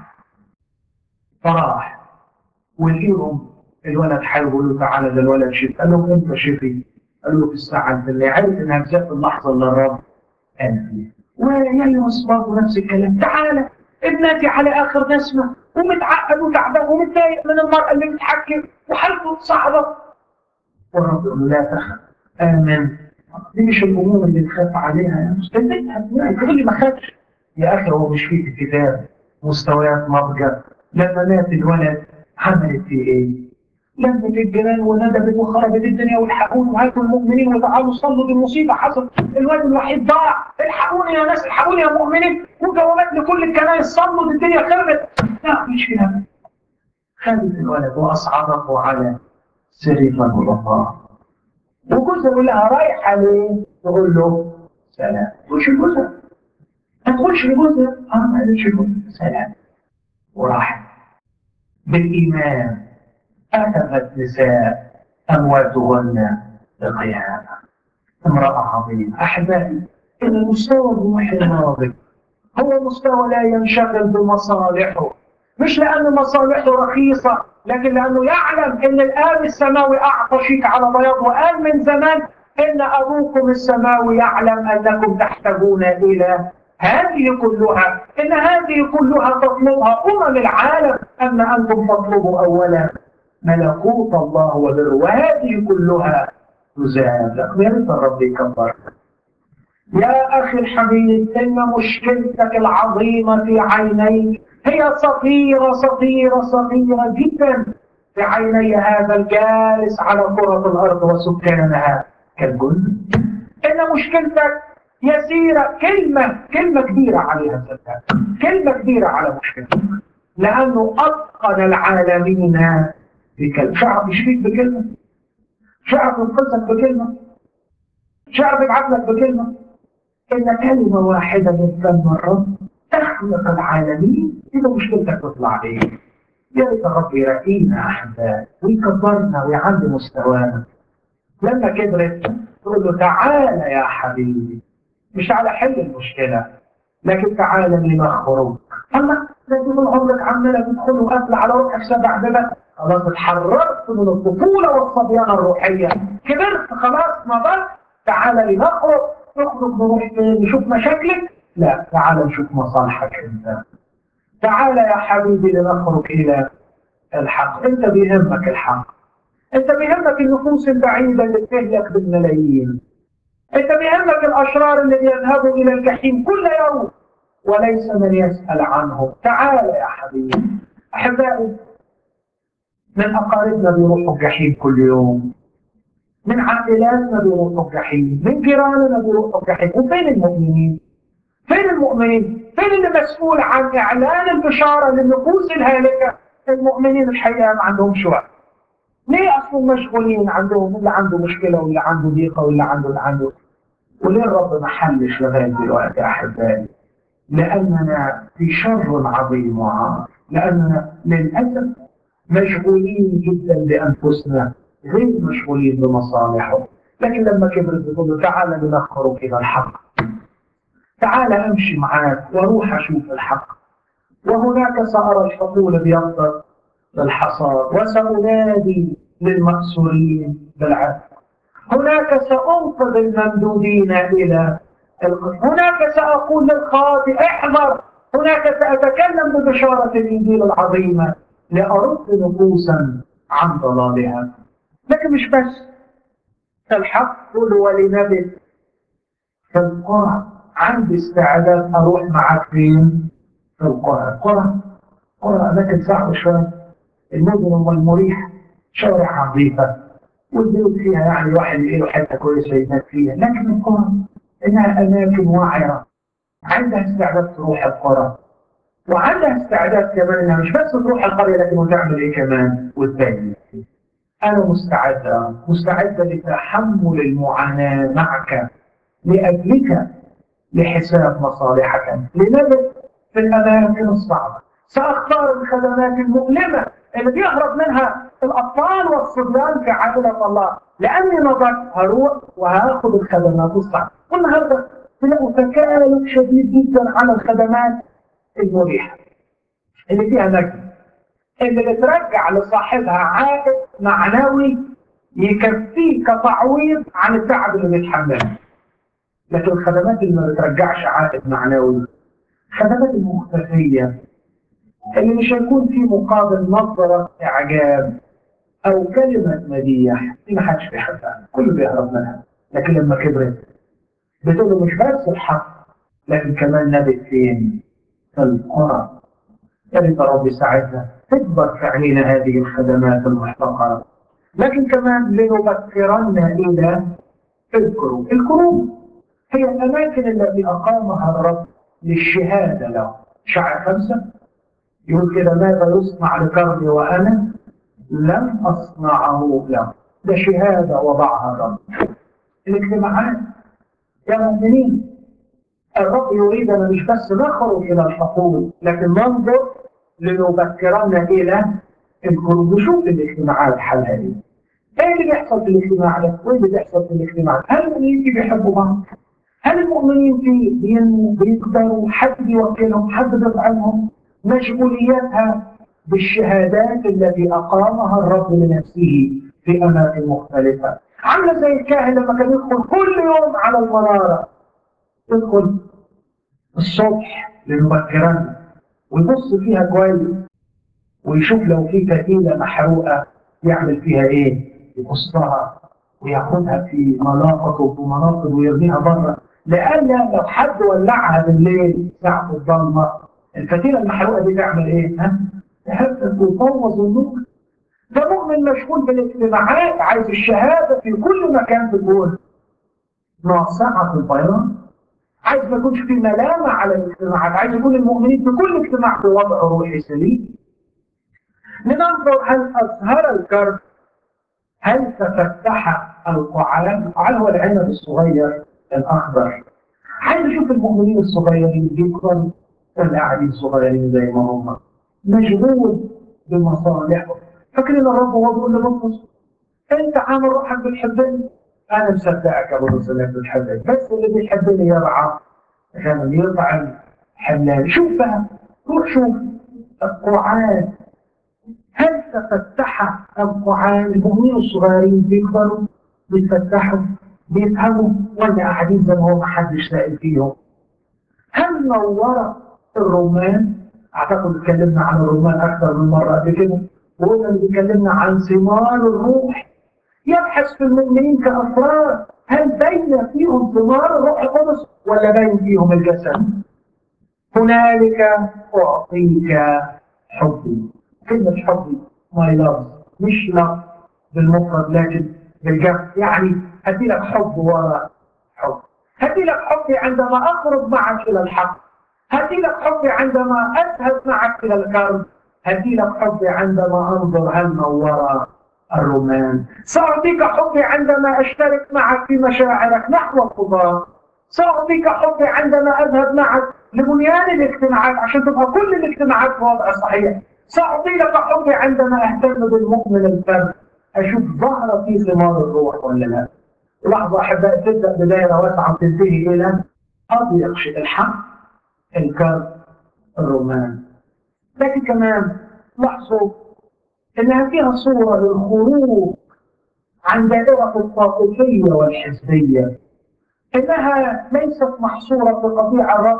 فراح ولقيهم الولد حي يقول له تعالى ده الولد شفي قال له انت شفي قال له في الساعه اللي عرف انها جت اللحظه اللي الرب قال فيها ويلمس برضه نفس الكلام تعالى ابنتي على اخر نسمه ومتعقد وتعبان ومتضايق من المراه اللي بتحكم وحالته صعبه والرب يقول له لا تخف امن دي مش الامور اللي تخاف عليها يا مسلم تقول لي ما خافش يا اخي هو مش فيه في الكتاب مستويات نضجه لما مات الولد عملت فيه ايه؟ لمت الجيران وندبت وخربت الدنيا والحقون وهاتوا المؤمنين وتعالوا صلوا دي المصيبه حصل الواد الوحيد ضاع الحقوني يا ناس الحقوني يا مؤمنين وجوابات لكل الكنائس صلوا دي الدنيا خربت لا مش كده خدت الولد واصعدته على سرير الغفار وجوزها يقول لها رايحه ليه؟ تقول له سلام تقولش لجوزها ما تقولش لجوزها اه ما قالتش لجوزها سلام وراحت بالايمان أخذت نساء أمواتهن بقيامة امرأة عظيمة أحبائي إن المستوى الروحي الناضج هو مستوى لا ينشغل بمصالحه مش لأن مصالحه رخيصة لكن لأنه يعلم إن الآب السماوي أعطى شيك على بياض وقال من زمان إن أبوكم السماوي يعلم أنكم تحتاجون إلى هذه كلها إن هذه كلها تطلبها أمم العالم أما أنتم تطلبوا أولا ملكوت الله وبره وهذه كلها تزاد يا ريت الرب يكبر يا اخي الحبيب ان مشكلتك العظيمه في عينيك هي صغيره صغيره صغيره جدا في عيني هذا الجالس على كره الارض وسكانها كالجند ان مشكلتك يسيره كلمه كلمه كبيره عليها صدق كلمه كبيره على مشكلتك لانه اتقن العالمين بكلمة شعب يشفيك بكلمة شعب ينقذك بكلمة شعب يبعث لك بكلمة إن كلمة واحدة من فم الرب تخلق العالمين إذا مشكلتك تطلع إيه يا ريت الرب يرقينا احبائي ويكبرنا ويعلي مستوانا لما كبرت تقول له تعالى يا حبيبي مش على حل المشكله لكن تعالى لنخرج اما لا طول عمرك عماله تدخل وقافله على روحك سبع بلد خلاص اتحررت من الطفوله والصبيانه الروحيه كبرت خلاص نضجت تعالى لنخرج نخرج نروح فين نشوف مشاكلك لا تعالى نشوف مصالحك انت تعالى يا حبيبي لنخرج الى الحق انت بيهمك الحق انت بيهمك النفوس البعيده اللي بتهلك بالملايين انت بيهمك الاشرار اللي بيذهبوا الى الجحيم كل يوم وليس من يسال عنهم تعال يا حبيبي احبائي من اقاربنا بيروحوا الجحيم كل يوم من عائلاتنا بيروحوا الجحيم من جيراننا بيروحوا الجحيم وفين المؤمنين فين المؤمنين فين اللي مسؤول عن اعلان البشاره للنفوس الهالكه المؤمنين الحقيقه ما عندهمش وقت ليه اصلا مشغولين عندهم اللي عنده مشكله واللي عنده ضيقه واللي عنده اللي عنده وليه الرب ما حلش لغايه دلوقتي يا احبائي؟ لاننا في شر عظيم وعار لاننا للاسف مشغولين جدا بانفسنا غير مشغولين بمصالحه لكن لما كبرت بتقول له تعالى لنخرج الى الحق تعالى امشي معاك واروح اشوف الحق وهناك سأرى الحقول بيضطر للحصاد وسأنادي للمأسورين بالعدل هناك سأنقذ الممدودين إلى القدس هناك سأقول للخاطئ احذر هناك سأتكلم ببشارة الإنجيل العظيمة لأرد نفوسا عن ضلالها لكن مش بس الحق ولنبت في القرى عندي استعداد أروح معك فين؟ في القرى القرى قرى أماكن صعبة شوية المدن والمريح شوارع نظيفة والبيوت فيها يعني واحد له حتة كويسة يبات فيها لكن القرى إنها أماكن واعرة عندها استعداد تروح القرى وعندها استعداد كمان إنها مش بس تروح القرية لكن وتعمل إيه كمان وتبين أنا مستعدة مستعدة لتحمل المعاناة معك لأجلك لحساب مصالحك لنبت في الأماكن الصعبة سأختار الخدمات المؤلمة اللي بيهرب منها الأطفال والصبيان في عائلة الله لأني نظرت هروح وهاخد الخدمات الصعبة والنهارده تلاقوا تكالب شديد جدا على الخدمات المريحة اللي فيها نجم اللي بترجع لصاحبها عائد معنوي يكفيه كتعويض عن التعب اللي بيتحمله لكن الخدمات اللي ما بترجعش عائد معنوي الخدمات المختفية اللي مش هيكون في مقابل نظرة إعجاب أو كلمة مديح دي ما حدش بيحبها كله بيهرب منها لكن لما كبرت بتقول له مش بس الحق لكن كمان نبت فين؟ في القرى يا ريت رب يساعدنا تكبر في عينينا هذه الخدمات المحتقرة لكن كمان لنبكرنا إلى الكروب الكروب هي الأماكن التي أقامها الرب للشهادة له شعر خمسة يقول كده ماذا يصنع لكرمي وأنا لم أصنعه له ده شهادة وضعها الرب الاجتماعات يا مؤمنين الرب يريدنا مش بس نخرج إلى الحقول لكن ننظر لنبكرنا إلى الكروب نشوف الاجتماعات حالها إيه ايه اللي بيحصل في الاجتماع ده؟ وايه اللي بيحصل في الاجتماع ده؟ هل المؤمنين فيه بيحبوا بعض؟ هل المؤمنين فيه بيقدروا حد بيوكلهم؟ حد بيطعمهم؟ مشغوليتها بالشهادات التي أقامها الرب لنفسه في أماكن مختلفة عاملة زي الكاهن لما كان يدخل كل يوم على المنارة يدخل الصبح للمبكرات ويبص فيها كويس ويشوف لو في فتيلة محروقة يعمل فيها ايه يقصها وياخدها في مناطق وفي مناطق ويرميها بره لأن لو حد ولعها بالليل ساعة الضلمة الفتيلة المحروقة دي تعمل ايه؟ ها؟ تهفف وتبوظ النور ده مؤمن مشغول بالاجتماعات عايز الشهادة في كل مكان تكون ناصعة البيان عايز ما يكونش في ملامة على الاجتماعات عايز يكون المؤمنين في كل اجتماع في وضع روحي سليم لننظر هل أظهر الكرب هل تفتح القعال القعال هو العنب الصغير الأخضر عايز أشوف المؤمنين الصغيرين بيكبروا ولا قاعدين صغيرين زي ما هم مشغول بمصالحه فاكرين الرب وهو بيقول لبطرس انت عامل روحك بتحبني انا مصدقك يا بطرس انك بتحبني بس اللي بيحبني يرعى عشان يرفع الحملان شوف بقى روح شوف القرآن هل تفتح القرآن المؤمنين الصغيرين بيكبروا بيتفتحوا بيفهموا ولا قاعدين زي ما هو ما حدش سائل فيهم هل نورت الرمان اعتقد اتكلمنا عن الرمان اكثر من مره قبل كده وقلنا اللي اتكلمنا عن ثمار الروح يبحث في المؤمنين كافراد هل بين فيهم ثمار الروح القدس ولا بين فيهم الجسد؟ هنالك اعطيك حبي كلمه حبي ماي لاف مش لاف بالمفرد لكن بالجمع يعني هدي لك حب وراء حب هدي لك حبي عندما اخرج معك الى الحق هدي لك حبي عندما اذهب معك الى الكرب هدي لك حبي عندما انظر هل وراء الرومان سأعطيك حبي عندما أشترك معك في مشاعرك نحو القضاء سأعطيك حبي عندما أذهب معك لبنيان الاجتماعات عشان تبقى كل الاجتماعات في وضع صحيح سأعطي لك حبي عندما أهتم بالمؤمن الفرد أشوف ظهر في ثمار الروح ولا لا لحظة أحبائي تبدأ بداية واسعة وتنتهي إلى أضيق شيء الحق الكرب الرومان لكن كمان لاحظوا انها فيها صوره للخروج عن دائره الطائفيه والحزبيه انها ليست محصوره في قطيع الرب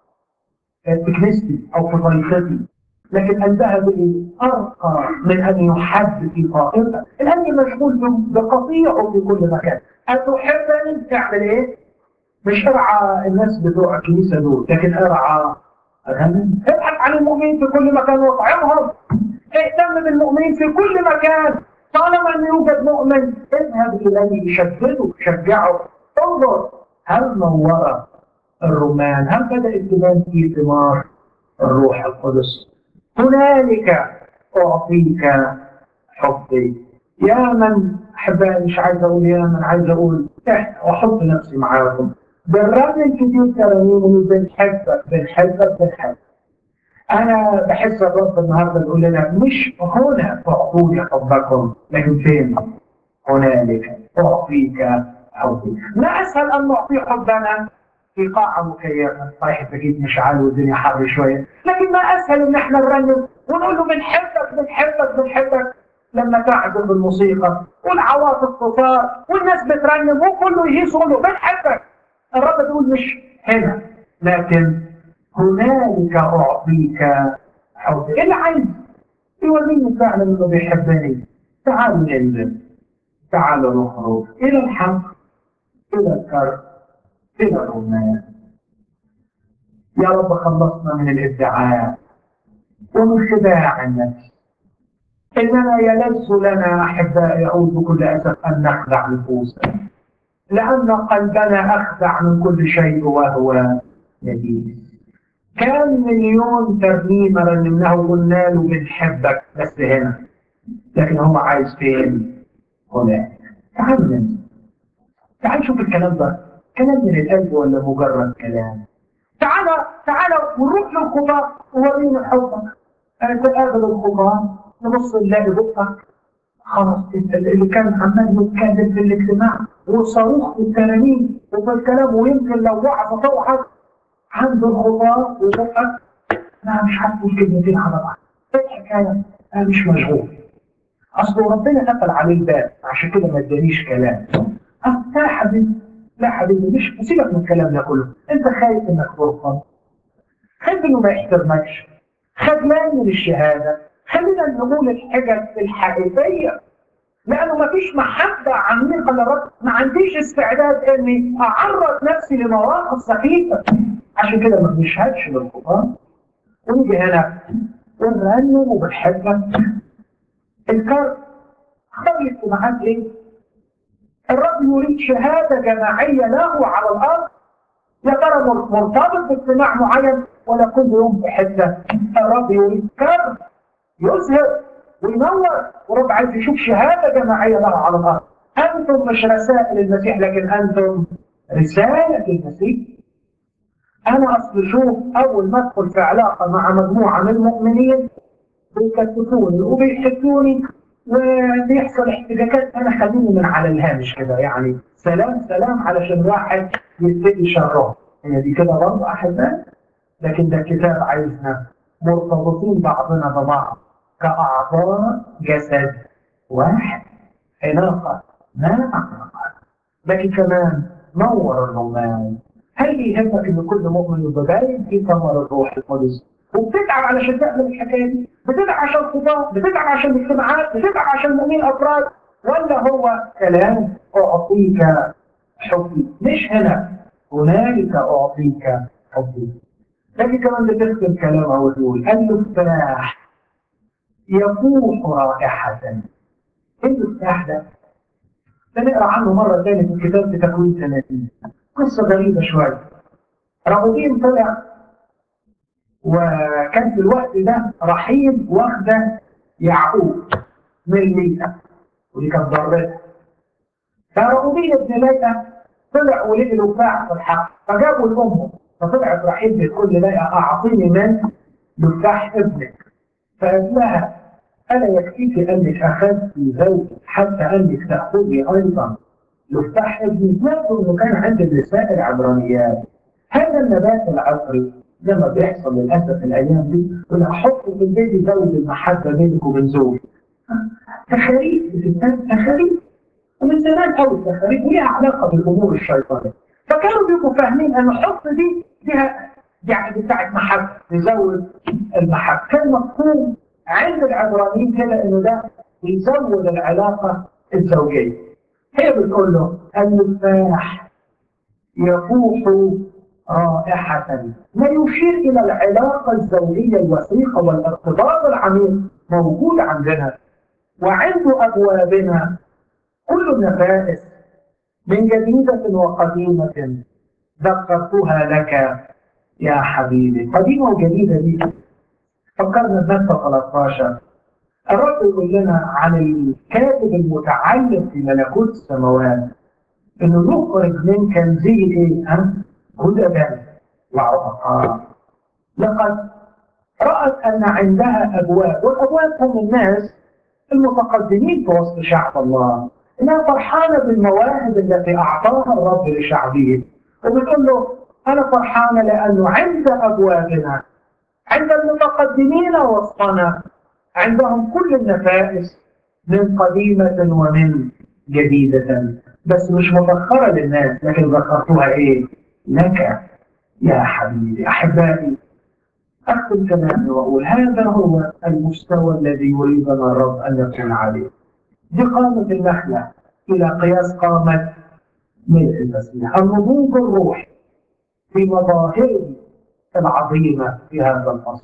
في كنيستي او في طائفتي لكن قلبها ارقى من ان يحد في طائفه الان مشغول بقطيعه في كل مكان اتحبني تعمل ايه؟ مش ارعى الناس بتوع الكنيسه دول لكن ارعى الغنم ابحث عن المؤمنين في كل مكان واطعمهم اهتم بالمؤمنين في كل مكان طالما ان يوجد مؤمن اذهب اليه شدده شجعه انظر هل نور الرمان هل بدات تبان في ثمار الروح القدس هنالك اعطيك حبي يا من احبائي مش عايز اقول يا من عايز اقول واحط نفسي معاكم بالرغم كتير ترانيم بنحبك بنحبك بنحبك انا بحس الرب النهارده بيقول لنا مش هنا تعطوني حبكم لكن فين؟ هنالك اعطيك حبي ما اسهل ان نعطي حبنا في قاعة مكيفة صحيح تجيب مشعل والدنيا حر شوية لكن ما اسهل ان احنا نرنم ونقول له بنحبك بنحبك بنحبك لما تعزف الموسيقى والعواطف تثار والناس بترنم وكله يهيص له بنحبك الرب بيقول مش هنا لكن هنالك أعطيك حبي اللي عايز يوريني فعلا إنه بيحبني تعالوا ننزل تعالوا نخرج إلى الحق إلى الكرب إلى الرمان يا رب خلصنا من الادعاء ومن خداع النفس إننا يلذ لنا أحبائي أعود بكل أسف أن نخدع نفوسنا لأن قلبنا أخدع من كل شيء وهو نجيس كم مليون ترنيمة رنمناه قلنا له بنحبك بس هنا لكن هو عايز فين؟ هناك تعال ننزل تعال شوف الكلام ده كلام من القلب ولا مجرد كلام تعال تعال ونروح للخطاة وورينا حبك انا كنت قابل الخطاة نبص نلاقي بقك خلاص اللي كان عمال يتكلم في الاجتماع وصاروخ في الترانيم وفي الكلام ويمكن لو وعظه توحد عنده الخطاة وبقك لا مش هتقول كلمتين على بعض ايه الحكايه؟ انا مش مشغول اصل ربنا قفل عليه الباب عشان كده ما ادانيش كلام اه لا يا حبيبي لا حبيبي مش سيبك من الكلام ده كله انت خايف انك ترفض خايف انه ما يحترمكش خجلان من الشهاده خلينا نقول الحجج الحقيقيه لانه ما فيش محبه عميقه للرب ما عنديش استعداد اني اعرض نفسي لمواقف سخيفه عشان كده ما بنشهدش للخطاه ونيجي هنا ونرنم وبنحبك الكرب اختار الاجتماعات ايه؟ الرب يريد شهاده جماعيه له على الارض يا ترى مرتبط باجتماع معين ولا كل يوم في حته الرب يريد كرب يزهر وينور ورب عايز يشوف شهاده جماعيه لها على الارض انتم مش رسائل المسيح لكن انتم رساله المسيح انا اصل شوف اول ما ادخل في علاقه مع مجموعه من المؤمنين ويكتفوني وبيحبوني وبيحصل احتجاجات انا خليني من على الهامش كده يعني سلام سلام علشان واحد يبتدي شره هي دي كده برضه احبائي لكن ده الكتاب عايزنا مرتبطين بعضنا ببعض كأعضاء جسد واحد علاقة ما أعلاقة لكن كمان نور الرمان هل يهمك ان كل مؤمن يبقى باين في ثمر الروح القدس وبتتعب علشان تعمل الحكايه دي بتتعب عشان خطاب بتتعب عشان الاجتماعات بتتعب عشان مؤمنين افراد ولا هو كلام اعطيك حبي مش هنا هنالك اعطيك حبي لكن كمان بتختم كلامها وتقول المفتاح يفوح رائحة ايه المفتاح ده؟ بنقرا عنه مرة ثانية في كتاب تكوين 30 قصة غريبة شوية رغبين طلع وكان في الوقت ده رحيل واخدة يعقوب من ليئة ودي كانت ضرتها فرغبين ابن ليئة طلع ولقي له باع في الحق فجابوا لأمه فطلعت رحيل بتقول ليئة أعطيني من لفاح ابنك فقال لها ألا يكفيك أنك أخذت زوج حتى أنك تأخذي أيضا لفتح ابني يبدو انه كان عند النساء العبرانيات هذا النبات العصري لما بيحصل للاسف الايام دي يقول لك حط في البيت زوج المحبه بينك وبين زوجك تخاريف بتتقال تخاريف ومن زمان قوي التخاريف وليها علاقه بالامور الشيطانيه فكانوا بيبقوا فاهمين ان حط دي فيها يعني بتاعت محبه نزود المحبه كان مفهوم عند العبرانيين كده انه ده يزود العلاقه الزوجيه هي بتقول له المفتاح يفوح رائحة ما يشير إلى العلاقة الزوجية الوثيقة والارتباط العميق موجود عندنا وعند أبوابنا كل النفائس من جديدة وقديمة ذكرتها لك يا حبيبي قديمة وجديدة دي فكرنا بمتى 13 الرب يقول لنا عن الكاتب المتعلم في ملكوت السماوات انه يخرج من كنزه ايه؟ ها؟ هدى وعرفها لقد رأت أن عندها أبواب والأبواب هم الناس المتقدمين في وسط شعب الله إنها فرحانة بالمواهب التي أعطاها الرب لشعبه وبتقول له أنا فرحانة لأنه عند أبوابنا عند المتقدمين وسطنا عندهم كل النفائس من قديمة ومن جديدة بس مش مذكرة للناس لكن ذكرتها ايه؟ لك يا حبيبي أحبائي أختم كلامي وأقول هذا هو المستوى الذي يريدنا الرب أن نكون عليه دي قامة النخلة إلى قياس قامة ملء المسيح النضوج الروحي في مظاهره العظيمة في هذا الفصل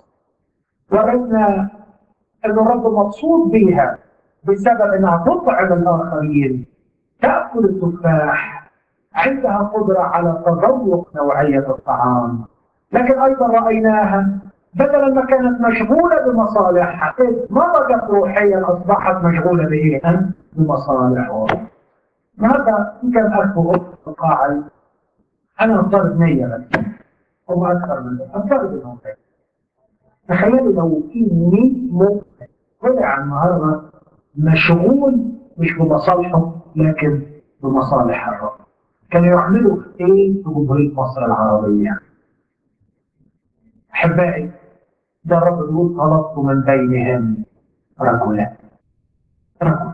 ورأينا أن الرب مبسوط بها بسبب أنها تطعم الآخرين تأكل التفاح عندها قدرة على تذوق نوعية الطعام لكن أيضا رأيناها بدلا ما كانت مشغولة بمصالحها إذ نضجت روحيا أصبحت مشغولة بإيه؟ بمصالحها النهارده في كم أخ وأخت في القاعة أنا أفترض نية بس هم أكثر من ذلك أفترض إنهم كده تخيلوا لو في 100 مؤمن طلع النهارده مشغول مش بمصالحه لكن بمصالح الرب كانوا يعملوا ايه في جمهوريه مصر العربيه احبائي ده الرب بيقول طلبت من بينهم رجلا رجل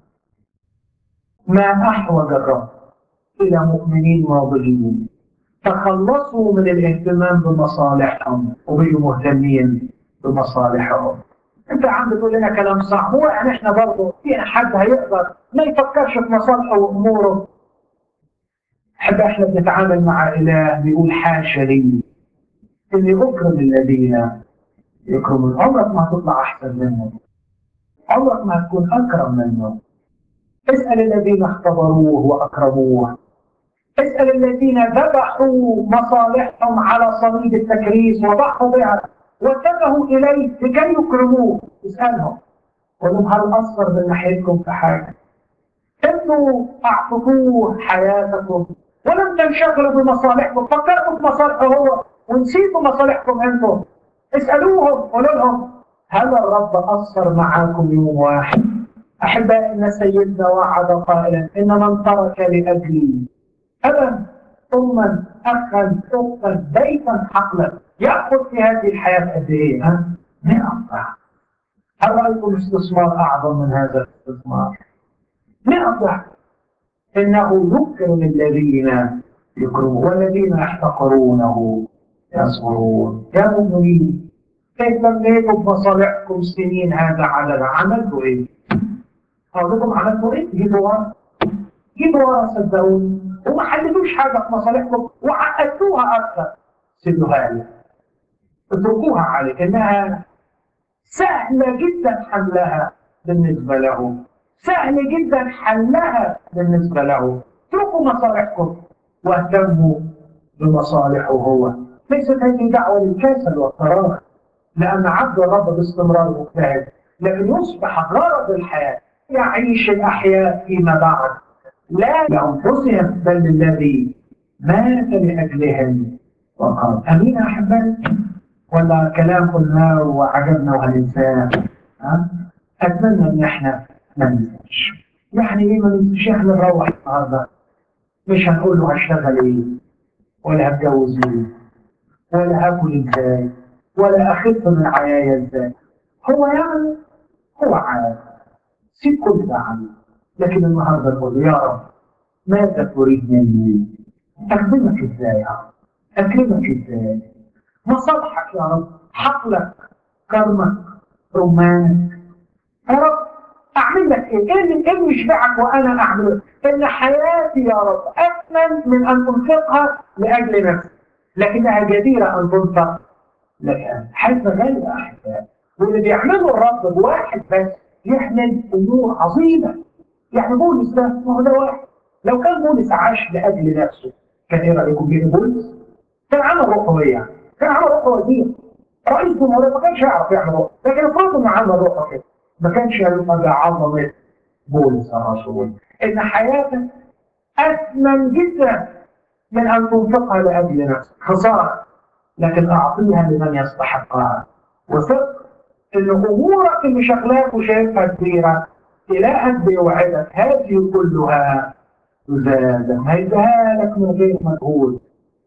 ما احوج الرب الى مؤمنين ناضجين تخلصوا من الاهتمام بمصالحهم وبقوا مهتمين بمصالحهم انت عم بتقول لنا كلام صح هو يعني احنا برضه في حد هيقدر ما يفكرش في مصالحه واموره احب احنا بنتعامل مع اله بيقول حاشا لي اني اكرم الذين يكرمون عمرك ما هتطلع احسن منهم عمرك ما هتكون اكرم منهم اسال الذين اختبروه واكرموه اسال الذين ذبحوا مصالحهم على صليب التكريس وضحوا بها واتجهوا اليه لكي يكرموه اسالهم قل لهم هل اثر من ناحيتكم في حاجه؟ انتوا اعطيتوه حياتكم ولم تنشغلوا بمصالحكم فكرتوا في مصالحه هو ونسيتوا مصالحكم انتم اسالوهم قولوا لهم هل الرب أثر معاكم يوم واحد؟ أحبائي إن سيدنا وعد قائلا إن من ترك لأجلي أبا أما أخا أخا بيتا حقلا يأخذ في هذه الحياة قد إيه؟ ها؟ 100 ضعف هل رأيتم استثمار أعظم من هذا الاستثمار؟ 100 ضعف إنه يكرم الذين يكرمون والذين يحتقرونه يصبرون يا مؤمنين كيف تمنيتوا بمصالحكم سنين هذا عدد عملتوا ايه؟ قصدكم عملتوا ايه؟ جيبوا ورا جيبوا ورا صدقوني وما حللوش حاجه في مصالحكم وعقدتوها اكثر سيبوها لي اتركوها عليه انها سهله جدا حلها بالنسبه له سهل جدا حلها بالنسبه له اتركوا مصالحكم واهتموا بمصالحه هو ليست هذه دعوه للكسل والفراغ لأن عبد الرب باستمرار مجتهد لكن يصبح غرض الحياة يعيش الأحياء فيما بعد لا لأنفسهم بل للذي مات لأجلهم وقال أمين يا أحبائي ولا كلام قلناه وعجبنا وهننساه ها؟ أتمنى إن إحنا ما ننساش يعني إيه ما ننساش إحنا نروح النهارده مش هنقول له هشتغل إيه ولا هتجوز إيه ولا هاكل إزاي ولا أخف من عيايا ازاي هو يعني هو عارف سيب كل ده عنه لكن النهارده نقول يا رب ماذا تريد مني؟ أخدمك ازاي يا رب؟ أكرمك ازاي؟ مصالحك يا رب حقلك كرمك رمانك يا رب أعمل لك إيه؟ إيه اللي إيه اللي يشبعك وأنا أعمله؟ إن حياتي يا رب أثمن من أن أنفقها لأجل نفسي لكنها جديرة أن تنفق لكن حيث غير أحباب واللي بيعمله الرب بواحد بس يحمل أمور عظيمة يعني بولس ده ما هو ده واحد لو كان بولس عاش لأجل نفسه كان إيه رأيكم بيه بولس؟ كان عمل روح قوية كان عمل روح قوية رئيس جمهورية ما كانش يعرف يعمل روح لكن افرض إنه عمل روح كده ما كانش هيبقى بعظمة بولس الرسول إن حياتك أثمن جدا من أن تنفقها لأجل نفسك خسارة لكن أعطيها لمن يستحقها وثق إن أمورك اللي شغلاك وشايفها كبيرة إلهك بيوعدك هذه كلها تزاد هيديها لك من غير مجهود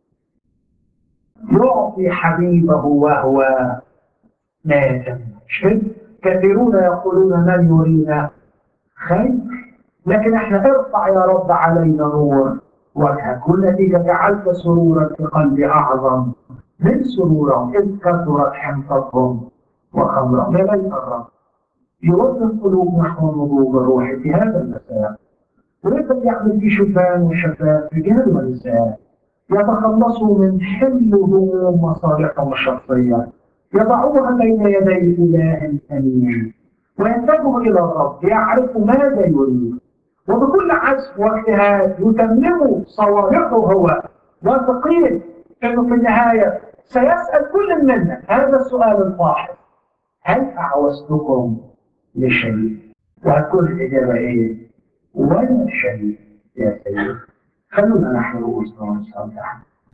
يعطي حبيبه وهو نائم كثيرون يقولون من يرينا خير لكن احنا ارفع يا رب علينا نور وجهك والنتيجة جعلت سرورا في قلبي أعظم من سرورهم إذ كثرت حنطتهم وخمرهم يا ليت الرب يوجه قلوب نحو نضوج الروح في هذا المساء ويقدر يعمل في شفان وشفاء رجال ونساء يتخلصوا من حمل هموم مصالحهم الشخصية يضعوها بين يدي الإله الأمين وينتبهوا إلى الرب يعرفوا ماذا يريد وبكل عزف واجتهاد يتمموا صوالحه هو واثقين انه في النهايه سيسال كل منا هذا السؤال الفاحص هل اعوزتكم لشيء؟ وهتكون الاجابه ايه؟ ولا شيء يا سيدي خلونا نحن رؤوسنا ونستمتع